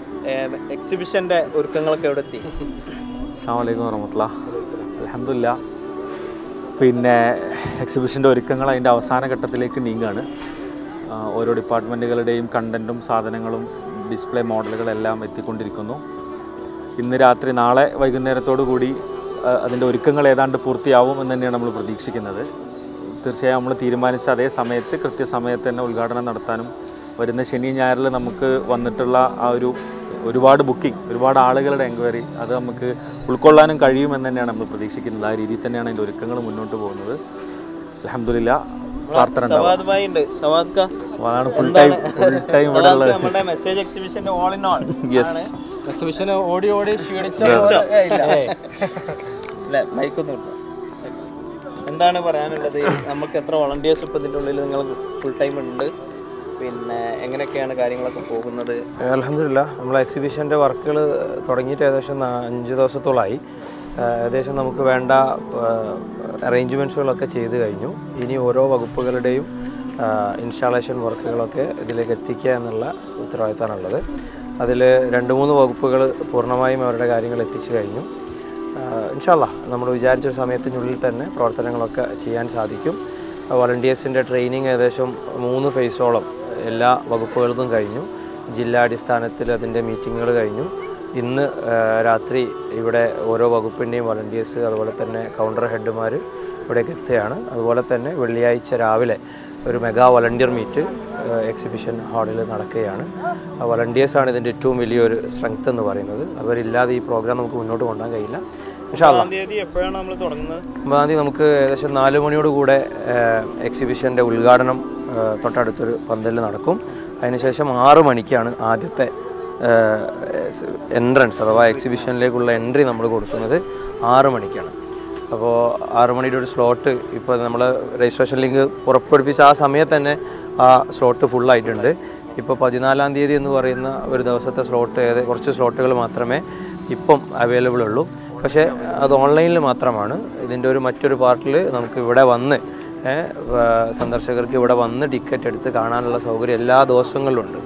എക്സിബിഷൻ്റെ ഒരുക്കങ്ങളൊക്കെ എവിടെ എത്തി അസ്സാമലൈക്കും വറഹമത്തുള്ള അലഹമില്ല പിന്നെ എക്സിബിഷൻ്റെ ഒരുക്കങ്ങൾ അതിൻ്റെ അവസാന ഘട്ടത്തിലേക്ക് നീങ്ങുകയാണ് ആ, ഓരോ ഡിപ്പാർട്ട്മെൻറ്റുകളുടെയും കണ്ടൻറ്റും സാധനങ്ങളും ഡിസ്പ്ലേ മോഡലുകളെല്ലാം എത്തിക്കൊണ്ടിരിക്കുന്നു ഇന്ന് രാത്രി നാളെ വൈകുന്നേരത്തോടു കൂടി ആ, അതിൻ്റെ ഒരുക്കങ്ങൾ ഏതാണ്ട് പൂർത്തിയാവും എന്ന് തന്നെയാണ് നമ്മൾ പ്രതീക്ഷിക്കുന്നത് തീർച്ചയായും നമ്മൾ തീരുമാനിച്ച അതേ സമയത്ത് കൃത്യസമയത്ത് തന്നെ ഉദ്ഘാടനം നടത്താനും വരുന്ന ശനി ഞായറിൽ നമുക്ക് വന്നിട്ടുള്ള ആ ഒരു ഒരുപാട് ബുക്കിംഗ് ഒരുപാട് ആളുകളുടെ എൻക്വയറി അത് നമുക്ക് ഉൾക്കൊള്ളാനും കഴിയുമെന്ന് തന്നെയാണ് നമ്മൾ പ്രതീക്ഷിക്കുന്നത് ആ രീതിയിൽ തന്നെയാണ് അതിൻ്റെ ഒരുക്കങ്ങൾ മുന്നോട്ട് പോകുന്നത് അലഹമില്ല പ്രാർത്ഥന ഉണ്ടാവും സവാദ് ഭായി ഉണ്ട് സവാദ് ക അപ്പോൾ അതാണ് ഫുൾ ടൈം ഫുൾ ടൈം ഇവിടെ സവാദ് ഉള്ളത് നമ്മുടെ മെസ്സേജ് എക്സിബിഷന്റെ ഓൾ ഇൻ ഓൾ യെസ് എക്സിബിഷന് ഓടി ഓടി ക്ഷീണിച്ച അല്ല മൈക്കൊന്നും ഇല്ല എന്താണ് പറയാനുള്ളത് നമുക്ക് എത്ര വളണ്ടിയേഴ്സ് ഇപ്പം ഇതിൻ്റെ ഉള്ളിൽ നിങ്ങൾ ഫുൾ ടൈം ഉണ്ട് പിന്നെ എങ്ങനെയൊക്കെയാണ് കാര്യങ്ങളൊക്കെ പോകുന്നത് അലഹമില്ല നമ്മൾ എക്സിബിഷൻ്റെ വർക്കുകൾ തുടങ്ങിയിട്ട് ഏകദേശം നാ- അഞ്ച് ദിവസത്തോളമായി ആ, ഏകദേശം നമുക്ക് വേണ്ട അറേഞ്ച്മെൻറ്റ്സുകളൊക്കെ ചെയ്ത് കഴിഞ്ഞു ഇനി ഓരോ വകുപ്പുകളുടെയും ഇൻസ്റ്റാളേഷൻ വർക്കുകളൊക്കെ ഇതിലേക്ക് എത്തിക്കുക എന്നുള്ള ഉത്തരവാദിത്തമാണുള്ളത് അതിൽ രണ്ട് മൂന്ന് വകുപ്പുകൾ പൂർണ്ണമായും അവരുടെ കാര്യങ്ങൾ എത്തിച്ചു കഴിഞ്ഞു ഇൻഷാല്ല നമ്മൾ വിചാരിച്ച സമയത്തിനുള്ളിൽ തന്നെ പ്രവർത്തനങ്ങളൊക്കെ ചെയ്യാൻ സാധിക്കും വളണ്ടിയേഴ്സിൻ്റെ ട്രെയിനിങ് ഏകദേശം മൂന്ന് ഫേസോളം എല്ലാ വകുപ്പുകൾക്കും കഴിഞ്ഞു ജില്ലാടിസ്ഥാനത്തിൽ അതിൻ്റെ മീറ്റിങ്ങുകൾ കഴിഞ്ഞു ഇന്ന് ആ, രാത്രി ഇവിടെ ഓരോ വകുപ്പിൻ്റെയും വളണ്ടിയേഴ്സ് അതുപോലെ തന്നെ കൗണ്ടർ ഹെഡുമാർ ഇവിടേക്ക് എത്തുകയാണ് അതുപോലെ തന്നെ വെള്ളിയാഴ്ച രാവിലെ ഒരു മെഗാ വളണ്ടിയർ മീറ്റ് എക്സിബിഷൻ ഹാളിൽ നടക്കുകയാണ് വളണ്ടിയേഴ്സാണ് ഇതിൻ്റെ ഏറ്റവും വലിയൊരു സ്ട്രെങ്ത് എന്ന് പറയുന്നത് അവരില്ലാതെ ഈ പ്രോഗ്രാം നമുക്ക് മുന്നോട്ട് കൊണ്ടുപോകാൻ കഴിയില്ല പക്ഷേ തീയതി എപ്പോഴാണ് നമ്മൾ തുടങ്ങുന്നത് ഒമ്പതാം തീയതി നമുക്ക് ഏകദേശം നാല് മണിയോട് കൂടെ എക്സിബിഷൻ്റെ ഉദ്ഘാടനം ആ, തൊട്ടടുത്തൊരു പന്തലിൽ നടക്കും അതിനുശേഷം ആറ് മണിക്കാണ് ആദ്യത്തെ എൻട്രൻസ് അഥവാ എക്സിബിഷനിലേക്കുള്ള എൻട്രി നമ്മൾ കൊടുക്കുന്നത് ആറ് മണിക്കാണ് അപ്പോൾ ആറ് മണിയുടെ ഒരു സ്ലോട്ട് ഇപ്പോൾ നമ്മൾ രജിസ്ട്രേഷൻ ലിങ്ക് പുറപ്പെടുപ്പിച്ച ആ സമയത്ത് തന്നെ ആ സ്ലോട്ട് ഫുള്ളായിട്ടുണ്ട് ഇപ്പോൾ പതിനാലാം തീയതി എന്ന് പറയുന്ന ഒരു ദിവസത്തെ സ്ലോട്ട് ഏത് കുറച്ച് സ്ലോട്ടുകൾ മാത്രമേ ഇപ്പം അവൈലബിൾ ഉള്ളൂ പക്ഷേ അത് ഓൺലൈനിൽ മാത്രമാണ് ഇതിൻ്റെ ഒരു മറ്റൊരു പാർട്ടിൽ നമുക്ക് ഇവിടെ വന്ന് ഏ, വ- സന്ദർശകർക്ക് ഇവിടെ വന്ന് ടിക്കറ്റ് എടുത്ത് കാണാനുള്ള സൗകര്യം എല്ലാ ദിവസങ്ങളിലും ഉണ്ട്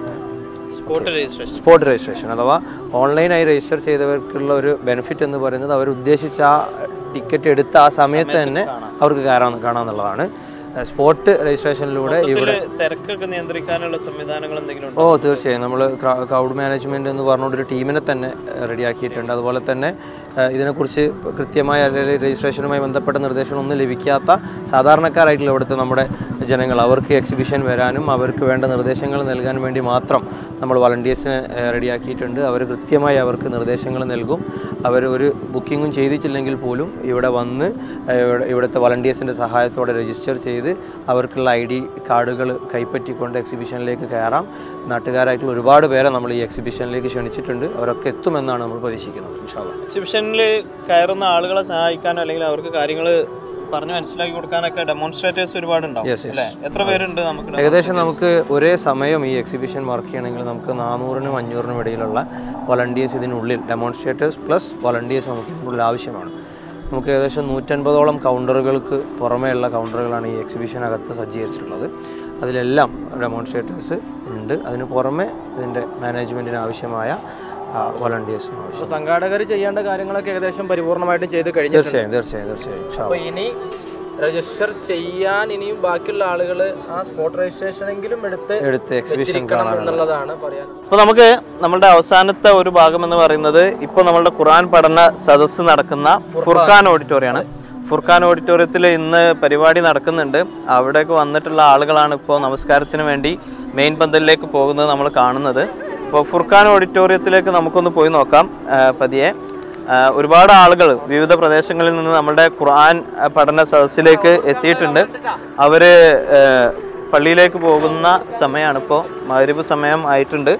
സ്പോട്ട് രജിസ്ട്രേഷൻ സ്പോട്ട് രജിസ്ട്രേഷൻ അഥവാ ഓൺലൈനായി രജിസ്റ്റർ ചെയ്തവർക്കുള്ള ഒരു ബെനിഫിറ്റ് എന്ന് പറയുന്നത് അവർ ഉദ്ദേശിച്ച ആ ടിക്കറ്റ് എടുത്ത ആ സമയത്ത് തന്നെ അവർക്ക് കയറാൻ കാണാമെന്നുള്ളതാണ് സ്പോട്ട് രജിസ്ട്രേഷനിലൂടെ ഇവിടെ തിരക്കൊക്കെ നിയന്ത്രിക്കാനുള്ള സംവിധാനങ്ങൾ എന്തെങ്കിലും ഓ തീർച്ചയായും നമ്മൾ ക്രൗഡ് മാനേജ്മെൻറ്റ് എന്ന് പറഞ്ഞുകൊണ്ട് ഒരു ടീമിനെ തന്നെ റെഡിയാക്കിയിട്ടുണ്ട് അതുപോലെ തന്നെ ഏഹ്, ഇതിനെക്കുറിച്ച് കൃത്യമായ അല്ലെങ്കിൽ രജിസ്ട്രേഷനുമായി ബന്ധപ്പെട്ട നിർദ്ദേശങ്ങളൊന്നും ലഭിക്കാത്ത സാധാരണക്കാരായിട്ടുള്ള ഇവിടുത്തെ നമ്മുടെ ജനങ്ങൾ അവർക്ക് എക്സിബിഷൻ വരാനും അവർക്ക് വേണ്ട നിർദ്ദേശങ്ങൾ നൽകാൻ വേണ്ടി മാത്രം നമ്മൾ വളണ്ടിയേഴ്സിനെ റെഡിയാക്കിയിട്ടുണ്ട് അവർ കൃത്യമായി അവർക്ക് നിർദ്ദേശങ്ങൾ നൽകും അവർ ഒരു ബുക്കിങ്ങും ചെയ്തിട്ടില്ലെങ്കിൽ പോലും ഇവിടെ വന്ന് ഏഹ്, ഇവിടെ- ഇവിടുത്തെ വളണ്ടിയേഴ്സിൻ്റെ സഹായത്തോടെ രജിസ്റ്റർ ചെയ്ത് അവർക്കുള്ള ഐ ഡി കാർഡുകൾ കൈപ്പറ്റിക്കൊണ്ട് എക്സിബിഷനിലേക്ക് കയറാം നാട്ടുകാരായിട്ടുള്ള ഒരുപാട് പേരെ നമ്മൾ ഈ എക്സിബിഷനിലേക്ക് ക്ഷണിച്ചിട്ടുണ്ട് അവരൊക്കെ എത്തുമെന്നാണ് നമ്മൾ പ്രതീക്ഷിക്കുന്നത് ഇൻഷാല്ലാ എക്സിബിഷനിൽ കയറുന്ന ആളുകളെ സഹായിക്കാനോ അല്ലെങ്കിൽ അവർക്ക് കാര്യങ്ങൾ പറഞ്ഞ് മനസ്സിലാക്കി കൊടുക്കാനൊക്കെ ഡെമോൺസ്ട്രേറ്റേഴ്സ് ഒരുപാടുണ്ടാവും Yes, yes. അല്ലേ എത്ര പേരുണ്ട് നമുക്ക് ഏകദേശം നമുക്ക് ഒരേ സമയം ഈ എക്സിബിഷൻ വർക്ക് ചെയ്യണമെങ്കിൽ നമുക്ക് നാനൂറിനും അഞ്ഞൂറിനും ഇടയിലുള്ള വളണ്ടിയേഴ്സ് ഇതിനുള്ളിൽ ഡെമോൺസ്ട്രേറ്റേഴ്സ് പ്ലസ് വളണ്ടിയേഴ്സ് നമുക്ക് ഇതിനുള്ളിൽ ആവശ്യമാണ് നമുക്ക് ഏകദേശം നൂറ്റൻപതോളം കൗണ്ടറുകൾക്ക് പുറമേയുള്ള കൗണ്ടറുകളാണ് ഈ എക്സിബിഷനകത്ത് സജ്ജീകരിച്ചിട്ടുള്ളത് അതിലെല്ലാം ഡെമോൺസ്ട്രേറ്റേഴ്സ് ഉണ്ട് അതിന് പുറമെ ഇതിൻ്റെ മാനേജ്മെൻറ്റിന് ആവശ്യമായ വളണ്ടിയേഴ്സും ആവശ്യം അപ്പോൾ സംഘാടകർ ചെയ്യേണ്ട കാര്യങ്ങളൊക്കെ ഏകദേശം പരിപൂർണമായിട്ടും ചെയ്ത് കഴിഞ്ഞിട്ടുണ്ട് തീർച്ചയായും തീർച്ചയായും തീർച്ചയായും ഇൻഷാ അപ്പോൾ ഇനി രജിസ്റ്റർ ചെയ്യാൻ ഇനിയും ബാക്കിയുള്ള ആളുകൾ ആ സ്പോട്ട് രജിസ്ട്രേഷനെങ്കിലും എടുത്ത് എടുത്ത് എക്സിബിഷൻ വെച്ചിരിക്കണം എന്നുള്ളതാണ് പറയാൻ അപ്പോൾ നമുക്ക് നമ്മുടെ അവസാനത്തെ ഒരു ഭാഗം എന്ന് പറയുന്നത് ഇപ്പോൾ നമ്മളുടെ ഖുർആൻ പഠന സദസ്സ് നടക്കുന്ന ഫുർഖാൻ ഓഡിറ്റോറിയമാണ് ഫുർഖാൻ ഓഡിറ്റോറിയത്തിൽ ഇന്ന് പരിപാടി നടക്കുന്നുണ്ട് അവിടേക്ക് വന്നിട്ടുള്ള ആളുകളാണ് ഇപ്പോൾ നമസ്കാരത്തിന് വേണ്ടി മെയിൻ പന്തലിലേക്ക് പോകുന്നത് നമ്മൾ കാണുന്നത് അപ്പോൾ ഫുർഖാൻ ഓഡിറ്റോറിയത്തിലേക്ക് നമുക്കൊന്ന് പോയി നോക്കാം ആ, പതിയെ ആ, ഒരുപാട് ആളുകൾ വിവിധ പ്രദേശങ്ങളിൽ നിന്ന് നമ്മുടെ ഖുർആൻ ആ, പഠന സദസ്സിലേക്ക് എത്തിയിട്ടുണ്ട് അവർ പള്ളിയിലേക്ക് പോകുന്ന സമയമാണ് ഇപ്പോൾ മഗ്രിബ് സമയം ആയിട്ടുണ്ട്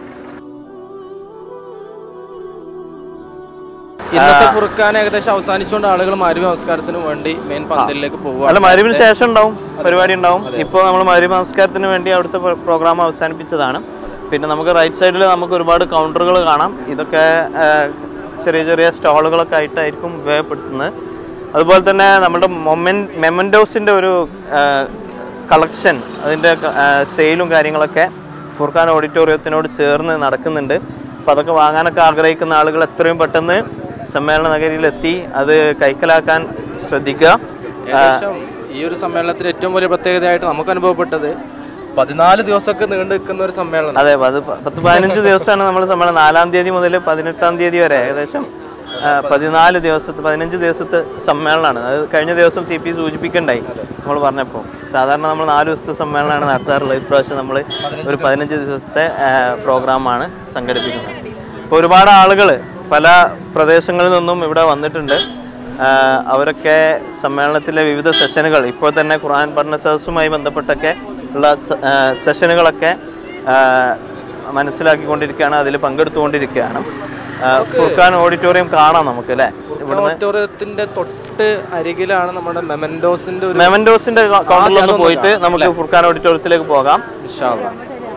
ഇന്നത്തെ ഫുർഖാൻ ഏകദേശം അവസാനിച്ചുകൊണ്ട് ആളുകൾ മാരുവി നമസ്കാരത്തിന് വേണ്ടി മെയിൻ പന്തലിലേക്ക് പോകുക അല്ല മരുവിന് ശേഷം ഉണ്ടാവും പരിപാടി ഉണ്ടാവും ഇപ്പോൾ നമ്മൾ മരുവ് നമസ്കാരത്തിന് വേണ്ടി അവിടുത്തെ പ്രോഗ്രാം അവസാനിപ്പിച്ചതാണ് പിന്നെ നമുക്ക് റൈറ്റ് സൈഡിൽ നമുക്ക് ഒരുപാട് കൗണ്ടറുകൾ കാണാം ഇതൊക്കെ ആ, ചെറിയ ചെറിയ സ്റ്റാളുകളൊക്കെ ആയിട്ടായിരിക്കും ഉപയോഗപ്പെടുത്തുന്നത് അതുപോലെ തന്നെ നമ്മുടെ മൊമെൻ മെമൻഡോസിൻ്റെ ഒരു കളക്ഷൻ അതിൻ്റെ സെയിലും കാര്യങ്ങളൊക്കെ ഫുർഖാൻ ഓഡിറ്റോറിയത്തിനോട് ചേർന്ന് നടക്കുന്നുണ്ട് അപ്പോൾ അതൊക്കെ വാങ്ങാനൊക്കെ ആഗ്രഹിക്കുന്ന ആളുകൾ എത്രയും പെട്ടെന്ന് സമ്മേളന നഗരിയിലെത്തി അത് കൈക്കലാക്കാൻ ശ്രദ്ധിക്കുക ഏകദേശം ഈ ഒരു സമ്മേളനത്തിൽ ഏറ്റവും വലിയ പ്രത്യേകതയായിട്ട് നമുക്ക് അനുഭവപ്പെട്ടത് പതിനാല് ദിവസമൊക്കെ നീണ്ടു നിൽക്കുന്ന ഒരു സമ്മേളനം അതെ അത് പ- പത്ത് പതിനഞ്ച് ദിവസമാണ് നമ്മൾ സമ്മേളനം നാലാം തീയതി മുതൽ പതിനെട്ടാം തീയതി വരെ ഏകദേശം ആ, പതിനാല് ദിവസത്തെ പതിനഞ്ച് ദിവസത്തെ സമ്മേളനമാണ് അത് കഴിഞ്ഞ ദിവസം സി പി സൂചിപ്പിക്കണ്ടായി നമ്മൾ പറഞ്ഞപ്പോൾ സാധാരണ നമ്മൾ നാല് ദിവസത്തെ സമ്മേളനമാണ് നടത്താറുള്ളത് ഇപ്രാവശ്യം നമ്മൾ ഒരു പതിനഞ്ച് ദിവസത്തെ ആ, പ്രോഗ്രാമാണ് സംഘടിപ്പിക്കുന്നത് അപ്പോൾ ഒരുപാട് ആളുകൾ പല പ്രദേശങ്ങളിൽ നിന്നും ഇവിടെ വന്നിട്ടുണ്ട് ആ, അവരൊക്കെ സമ്മേളനത്തിലെ വിവിധ സെഷനുകൾ ഇപ്പോൾ തന്നെ ഖുർആൻ പഠന സദസ്സുമായി ബന്ധപ്പെട്ടൊക്കെ ഉള്ള സ- ആ, സെഷനുകളൊക്കെ ആ, മനസ്സിലാക്കിക്കൊണ്ടിരിക്കുകയാണ് അതിൽ പങ്കെടുത്തുകൊണ്ടിരിക്കുകയാണ് ആ, ഫുർഖാൻ ഓഡിറ്റോറിയം കാണാം നമുക്ക് അല്ലേ ഇവിടുന്ന് ഓഡിറ്റോറിയത്തിന്റെ തൊട്ട് അരികിലാണ് നമ്മുടെ മെമൻഡോസിന്റെ ഒരു മെമൻഡോസിന്റെ കൗണ്ടറിലൊന്ന് അതൊന്ന് പോയിട്ട് നമുക്ക് ഫുർഖാൻ ഓഡിറ്റോറിയത്തിലേക്ക് പോകാം ഇൻഷാ അള്ളാ.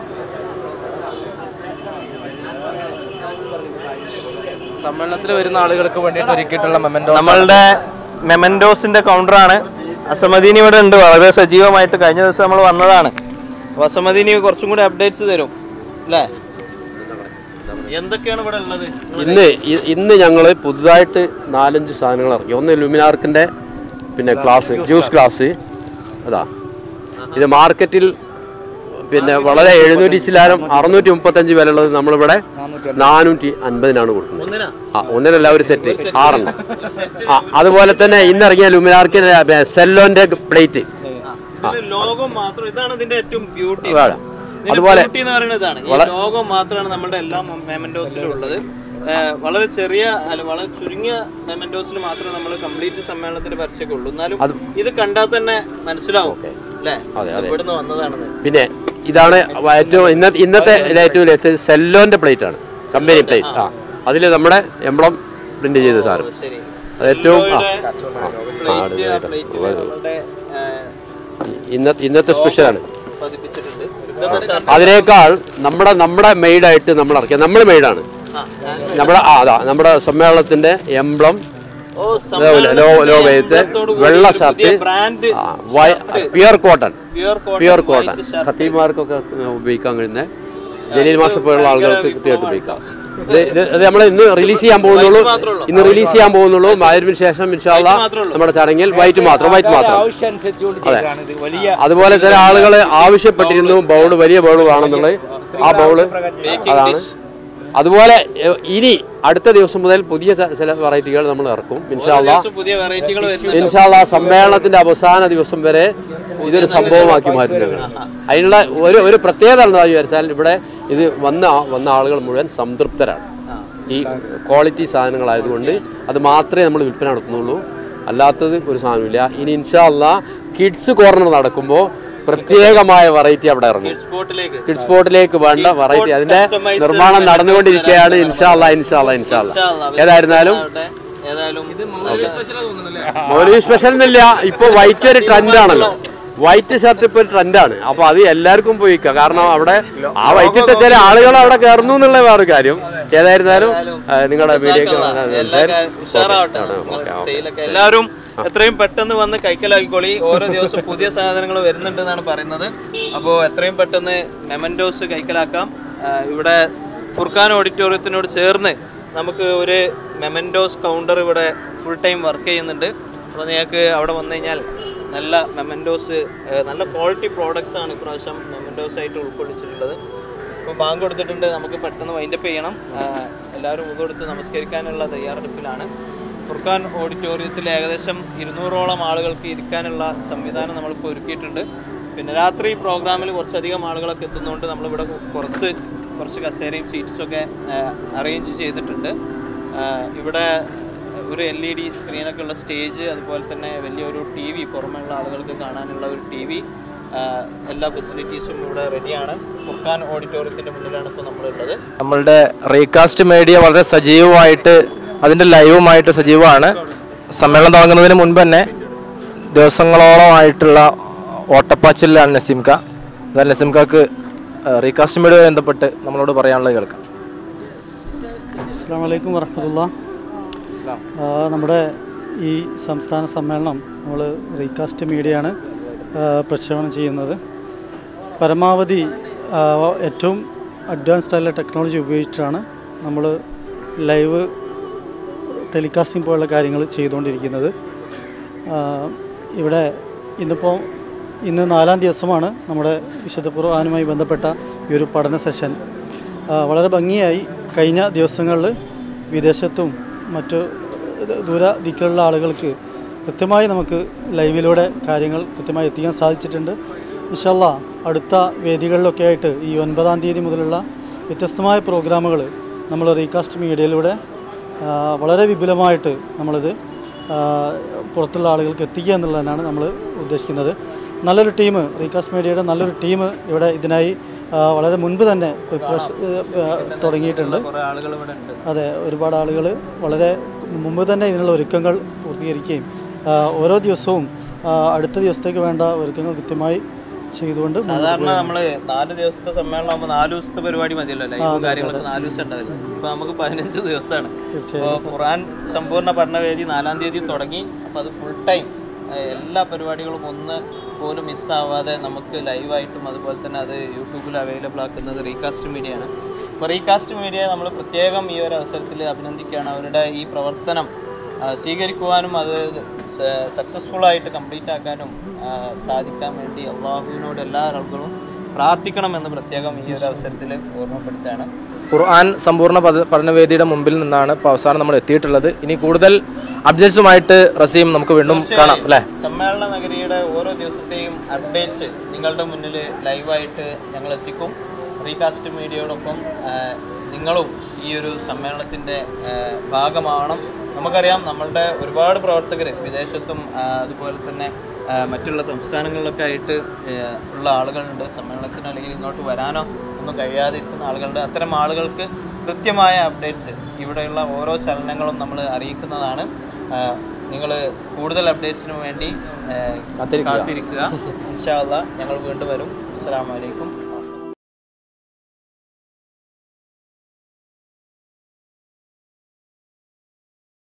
സമ്മേളനത്തിൽ വരുന്ന ആളുകൾക്ക് വേണ്ടിയിട്ട് ഒരുക്കിയിട്ടുള്ള മെമൻഡോസ് നമ്മളുടെ മെമൻഡോസിന്റെ കൗണ്ടറാണ് അസമദീനി ഇവിടെ ഉണ്ട് വളരെ സജീവമായിട്ട് കഴിഞ്ഞ ദിവസം നമ്മൾ വന്നതാണ് അപ്പൊ അസമദീനി കുറച്ചും കൂടി അപ്ഡേറ്റ്സ് തരും അല്ലേ എന്തൊക്കെയാണ് ഇവിടെ ഉള്ളത് ഇന്ന് ഇ- ഇന്ന് ഞങ്ങൾ പുതുതായിട്ട് നാലഞ്ച് സാധനങ്ങൾ ഇറക്കി ഒന്ന് ലുമിനാർക്കിൻ്റെ പിന്നെ ക്ലാസ് ജ്യൂസ് ക്ലാസ് അതാ ഇത് മാർക്കറ്റിൽ പിന്നെ വളരെ എഴുന്നൂറ്റി ചില്ലാനം അറുന്നൂറ്റി മുപ്പത്തഞ്ച് വില ഉള്ളത് നമ്മളിവിടെ നാനൂറ്റി അൻപതിനാണ് കൊടുക്കുന്നത് ഒന്നിനാ ആ ഒന്നിനല്ല ഒരു സെറ്റ് ആറെണ്ണം ആ അതുപോലെ തന്നെ ഇന്നിറങ്ങിയ ലുമിനാർക്കിൻ്റെ സെല്ലോൻ്റെ പ്ലേറ്റ് ലോകം മാത്രം ഇതാണ് ഇതിന്റെ ഏറ്റവും ബ്യൂട്ടി വേണം. അതുപോലെ ബ്യൂട്ടി എന്ന് പറയുന്നത് ഇതാണ് ഈ ലോകം മാത്രമാണ് നമ്മുടെ എല്ലാ മെമൻഡോസിലും ഉള്ളത് ഏഹ് വളരെ ചെറിയ അല്ല വളരെ ചുരുങ്ങിയ മെമൻഡോസിൽ മാത്രമേ നമ്മൾ കംപ്ലീറ്റ് സമ്മേളനത്തിന്റെ പരസ്യമൊക്കെ ഉള്ളൂ എന്നാലും ഇത് കണ്ടാൽ തന്നെ മനസ്സിലാവും അല്ലേ ഇവിടുന്ന് വന്നതാണെന്ന് പിന്നെ ഇതാണ് ഏറ്റവും ഇന്നത്തെ ഇന്നത്തെ ഏറ്റവും ലേറ്റസ്റ്റ് സെല്ലോന്റെ പ്ലേറ്റ് ആണ് കമ്പനി പ്ലേറ്റ് ആ അതിൽ നമ്മുടെ എംബ്ലം പ്രിന്റ് ചെയ്ത സാധനം ശരി അത് ഏറ്റവും ആ, പ്ലേറ്റ് ആ പ്ലേറ്റിൽ നമ്മളുടെ ഏഹ്, ഇന്നത്തെ ഇന്നത്തെ സ്പെഷ്യലാണ് പതിപ്പിച്ചിട്ടുണ്ട് ഇതെന്താ shirt? അതിനേക്കാൾ നമ്മുടെ നമ്മുടെ മെയ്ഡായിട്ട് നമ്മൾ ഇറക്കിയ നമ്മൾ മെയ്ഡാണ് നമ്മുടെ ആ അതാ നമ്മുടെ സമ്മേളനത്തിന്റെ എംബ്ലം ഓ ലോ ലോ വെയ്ത്ത് വെള്ള shirt brand pure cotton pure pure cotton ഖത്തീമാർക്കൊക്കെ ഉപയോഗിക്കാൻ കഴിയുന്ന ജലീൽ മാഷ പോലുള്ള ആളുകൾക്ക് കൃത്യമായിട്ട് ഉപയോഗിക്കാം ഇത് ഇത് ഇത് നമ്മൾ ഇന്ന് റിലീസ് ചെയ്യാൻ പോകുന്നുള്ളൂ ഇന്ന് റിലീസ് ചെയ്യാൻ പോകുന്നുള്ളൂ അതിന് ശേഷം ഇൻഷാല്ല നമ്മുടെ ചടങ്ങിൽ വൈറ്റ് മാത്രം വൈറ്റ് മാത്രം അതെ അതുപോലെ ചില ആളുകൾ ആവശ്യപ്പെട്ടിരുന്നു ബൗള് വലിയ ബൗള് വേണമെന്നുള്ളത് ആ ബൗള് അതാണ് അതുപോലെ എ- ഇനി അടുത്ത ദിവസം മുതൽ പുതിയ ച- ചില വെറൈറ്റികൾ നമ്മൾ ഇറക്കും ഇൻഷാല്ല പുതിയ വെറൈറ്റികൾ വരുന്നുണ്ട് ഇൻഷാല്ല സമ്മേളനത്തിന്റെ അവസാന ദിവസം വരെ ഇതൊരു സംഭവമാക്കി മാറ്റുന്നത് അതിനുള്ള ഒരു ഒരു പ്രത്യേകത എന്താണെന്ന് വിചാരിച്ചാൽ ഇവിടെ ഇത് വന്ന വന്ന ആളുകൾ മുഴുവൻ സംതൃപ്തരാണ് ഈ ക്വാളിറ്റി സാധനങ്ങളായതുകൊണ്ട് അത് മാത്രമേ നമ്മൾ വിൽപ്പന നടത്തുന്നുള്ളൂ അല്ലാത്തത് ഒരു സാധനമില്ല ഇനി ഇൻഷാല്ല കിഡ്സ് കോർണർ നടക്കുമ്പോൾ പ്രത്യേകമായ വെറൈറ്റി അവിടെ ഇറങ്ങും സ്പോട്ടിലേക്ക് കിഡ്സ് സ്പോട്ടിലേക്ക് വേണ്ട വെറൈറ്റി അതിന്റെ customized നിർമ്മാണം നടന്നുകൊണ്ടിരിക്കുകയാണ് ഇൻഷാല്ല ഇൻഷാല്ല ഇൻഷാല്ല ഏതായിരുന്നാലും ഏതായാലും മൗലവി സ്പെഷ്യൽ എന്നില്ല ഇപ്പൊ വൈറ്റ് ഒരു ട്രെൻഡ് ആണല്ലോ വൈറ്റ് ഷർട്ട് ഇപ്പൊ ഒരു ട്രെൻഡാണ് അപ്പൊ അത് എല്ലാവർക്കും പോയിക്കാം കാരണം അവിടെ ആ വൈറ്റ് ഇട്ട ചില ആളുകൾ അവിടെ കയറുന്നു എന്നുള്ള വേറെ കാര്യം ഏതായിരുന്നാലും ആ, നിങ്ങളുടെ വീഡിയോക്ക് എല്ലാ കാര്യം ഉഷാറാവട്ടെ നിങ്ങളെ സെയിലൊക്കെ എല്ലാവരും എത്രയും പെട്ടെന്ന് വന്ന് കൈക്കലാക്കിക്കോളി ഓരോ ദിവസം പുതിയ സാധനങ്ങൾ വരുന്നുണ്ട് എന്നാണ് പറയുന്നത് അപ്പോൾ എത്രയും പെട്ടെന്ന് മെമൻഡോസ് കൈക്കലാക്കാം ആ, ഇവിടെ ഫുർഖാൻ ഓഡിറ്റോറിയത്തിനോട് ചേർന്ന് നമുക്ക് ഒരു മെമൻഡോസ് കൗണ്ടർ ഇവിടെ ഫുൾ ടൈം വർക്ക് ചെയ്യുന്നുണ്ട് അപ്പോൾ നിങ്ങൾക്ക് അവിടെ വന്നു കഴിഞ്ഞാൽ നല്ല മെമൻഡോസ് നല്ല ക്വാളിറ്റി പ്രോഡക്റ്റ്സ് ആണ് ഇപ്രാവശ്യം മെമൻഡോസ് ആയിട്ട് ഉൾക്കൊള്ളിച്ചിട്ടുള്ളത് ഇപ്പോൾ ബാങ്ക് കൊടുത്തിട്ടുണ്ട് നമുക്ക് പെട്ടെന്ന് വൈൻഡപ്പ് ചെയ്യണം ആഹ് എല്ലാവരും ഉതൊടുത്ത് നമസ്കരിക്കാനുള്ള തയ്യാറെടുപ്പിലാണ് ഫുർഖാൻ ഓഡിറ്റോറിയത്തിൽ ഏകദേശം ഇരുന്നൂറോളം ആളുകൾക്ക് ഇരിക്കാനുള്ള സംവിധാനം നമ്മളിപ്പോൾ ഒരുക്കിയിട്ടുണ്ട് പിന്നെ രാത്രി പ്രോഗ്രാമിൽ കുറച്ചധികം ആളുകളൊക്കെ എത്തുന്നതുകൊണ്ട് നമ്മളിവിടെ പുറത്ത് കുറച്ച് കസേരയും സീറ്റ്സൊക്കെ അറേഞ്ച് ചെയ്തിട്ടുണ്ട് ആഹ് ഇവിടെ ഒരു എൽ ഇ ഡി സ്ക്രീനൊക്കെ ഉള്ള സ്റ്റേജ് അതുപോലെ തന്നെ വലിയൊരു ടി വി പുറമെയുള്ള ആളുകൾക്ക് കാണാനുള്ള ഒരു ടി വി എല്ലാ ഫെസിലിറ്റീസും ഇവിടെ റെഡിയാണ് ഫുർഖാൻ ഓഡിറ്റോറിയത്തിൻ്റെ മുന്നിലാണ് ഇപ്പോൾ നമ്മളുള്ളത് നമ്മളുടെ റീകാസ്റ്റ് മീഡിയ വളരെ സജീവമായിട്ട് അതിൻ്റെ ലൈവുമായിട്ട് സജീവമാണ് സമ്മേളനം തുടങ്ങുന്നതിന് മുൻപ് തന്നെ ദിവസങ്ങളോളമായിട്ടുള്ള ഓട്ടപ്പാച്ചിലാണ് നസീംക എന്നാൽ നസീംകക്ക് റീകാസ്റ്റ് മീഡിയയുമായി ബന്ധപ്പെട്ട് നമ്മളോട് പറയാനുള്ളത് കേൾക്കാം അസ്സാം വലൈക്കും വറഹമത്തുള്ള നമ്മുടെ ഈ സംസ്ഥാന സമ്മേളനം നമ്മൾ റീകാസ്റ്റ് മീഡിയയാണ് ആ, പ്രക്ഷേപണം ചെയ്യുന്നത് പരമാവധി ആ, ഏറ്റവും അഡ്വാൻസ്ഡ് ആയിട്ടുള്ള ടെക്നോളജി ഉപയോഗിച്ചിട്ടാണ് നമ്മൾ ലൈവ് ടെലികാസ്റ്റിംഗ് പോലുള്ള കാര്യങ്ങൾ ചെയ്തുകൊണ്ടിരിക്കുന്നത് ആ, ഇവിടെ ഇന്നിപ്പോൾ ഇന്ന് നാലാം ദിവസമാണ് നമ്മുടെ വിശുദ്ധ ഖുർആാനുമായി ബന്ധപ്പെട്ട ഈ ഒരു പഠന സെഷൻ ആ, വളരെ ഭംഗിയായി കഴിഞ്ഞ ദിവസങ്ങളിൽ വിദേശത്തും മറ്റു ദൂര ദിക്കിലുള്ള ആളുകൾക്ക് കൃത്യമായി നമുക്ക് ലൈവിലൂടെ കാര്യങ്ങൾ കൃത്യമായി എത്തിക്കാൻ സാധിച്ചിട്ടുണ്ട് ഇൻഷല്ല അടുത്ത വേദികളിലൊക്കെ ആയിട്ട് ഈ ഒൻപതാം തീയതി മുതലുള്ള വ്യത്യസ്തമായ പ്രോഗ്രാമുകൾ നമ്മൾ റീകാസ്റ്റ് മീഡിയയിലൂടെ ആ, വളരെ വിപുലമായിട്ട് നമ്മളിത് ആ, പുറത്തുള്ള ആളുകൾക്ക് എത്തിക്കുക എന്നുള്ളതാണ് നമ്മൾ ഉദ്ദേശിക്കുന്നത് നല്ലൊരു ടീം റീകാസ്റ്റ് മീഡിയയുടെ നല്ലൊരു ടീം ഇവിടെ ഇതിനായി ആ, വളരെ മുൻപ് തന്നെ പ്രിപ്പറേഷൻ തുടങ്ങിയിട്ടുണ്ട് കുറേ ആളുകൾ ഇവിടെ ഉണ്ട് അതെ ഒരുപാട് ആളുകൾ വളരെ മുമ്പ് തന്നെ ഇതിനുള്ള ഒരുക്കങ്ങൾ പൂർത്തീകരിക്കുകയും ആ, ഓരോ ദിവസവും ആ, അടുത്ത ദിവസത്തേക്ക് വേണ്ട ഒരുക്കങ്ങൾ കൃത്യമായി ചെയ്തുകൊണ്ട് മുന്നോട്ട് സാധാരണ നമ്മള് നാല് ദിവസത്തെ സമ്മേളനം ആകുമ്പോൾ നാല് ദിവസത്തെ പരിപാടി മതിയല്ലോ ലൈവും കാര്യങ്ങളൊക്കെ നാല് ദിവസം ഉണ്ടാവില്ല ഇപ്പൊ നമുക്ക് പതിനഞ്ച് ദിവസമാണ് ഇപ്പോൾ ഖുറാൻ സമ്പൂർണ്ണ പഠനവേദി നാലാം തീയതി തുടങ്ങി അപ്പോൾ അത് ഫുൾ ടൈം എല്ലാ പരിപാടികളും ഒന്ന് പോലും മിസ്സാവാതെ നമുക്ക് ലൈവായിട്ടും അതുപോലെ തന്നെ അത് യൂട്യൂബിൽ അവൈലബിൾ ആക്കുന്നത് റീകാസ്റ്റ് മീഡിയ ആണ് അപ്പോൾ റീകാസ്റ്റ് മീഡിയ നമ്മൾ പ്രത്യേകം ഈ ഒരു അവസരത്തിൽ അഭിനന്ദിക്കുകയാണ് അവരുടെ ഈ പ്രവർത്തനം ആ, സ്വീകരിക്കുവാനും അത് സക്സസ്ഫുൾ ആയിട്ട് കംപ്ലീറ്റ് ആക്കാനും ആ, സാധിക്കാൻ വേണ്ടി അള്ളാഹുവിനോട് എല്ലാ ആളുകളും പ്രാർത്ഥിക്കണമെന്ന് പ്രത്യേകം ഈ ഒരു അവസരത്തിൽ ഓർമ്മപ്പെടുത്തുകയാണ് ഖുർആൻ സമ്പൂർണ്ണ പദ പഠനവേദിയുടെ മുമ്പിൽ നിന്നാണ് ഇപ്പോൾ അവസാനം നമ്മൾ എത്തിയിട്ടുള്ളത് ഇനി കൂടുതൽ അപ്ഡേറ്റ്സുമായിട്ട് റസീം നമുക്ക് വീണ്ടും കാണാം അല്ലേ സമ്മേളന നഗരിയുടെ ഓരോ ദിവസത്തെയും അപ്ഡേറ്റ്സ് നിങ്ങളുടെ മുന്നിൽ ലൈവായിട്ട് ഞങ്ങൾ എത്തിക്കും റീകാസ്റ്റ് മീഡിയയോടൊപ്പം ആ, നിങ്ങളും ഈ ഒരു സമ്മേളനത്തിൻ്റെ ഭാഗമാവണം നമുക്കറിയാം നമ്മളുടെ ഒരുപാട് പ്രവർത്തകർ വിദേശത്തും ആ, അതുപോലെ തന്നെ ആ, മറ്റുള്ള സംസ്ഥാനങ്ങളിലൊക്കെ ആയിട്ട് ആ, ഉള്ള ആളുകളുണ്ട് സമ്മേളനത്തിന് അല്ലെങ്കിൽ ഇങ്ങോട്ട് വരാനോ ഒന്നും കഴിയാതിരിക്കുന്ന ആളുകളുണ്ട് അത്തരം ആളുകൾക്ക് കൃത്യമായ അപ്ഡേറ്റ്സ് ഇവിടെയുള്ള ഓരോ ചലനങ്ങളും നമ്മൾ അറിയിക്കുന്നതാണ് നിങ്ങൾ കൂടുതൽ അപ്ഡേറ്റ്സിന് വേണ്ടി ആ, കാത്തിരിക്കുക. കാത്തിരിക്കുക ഇൻഷാ അള്ളാ ഞങ്ങൾ വീണ്ടും വരും അസ്സാം വലൈക്കും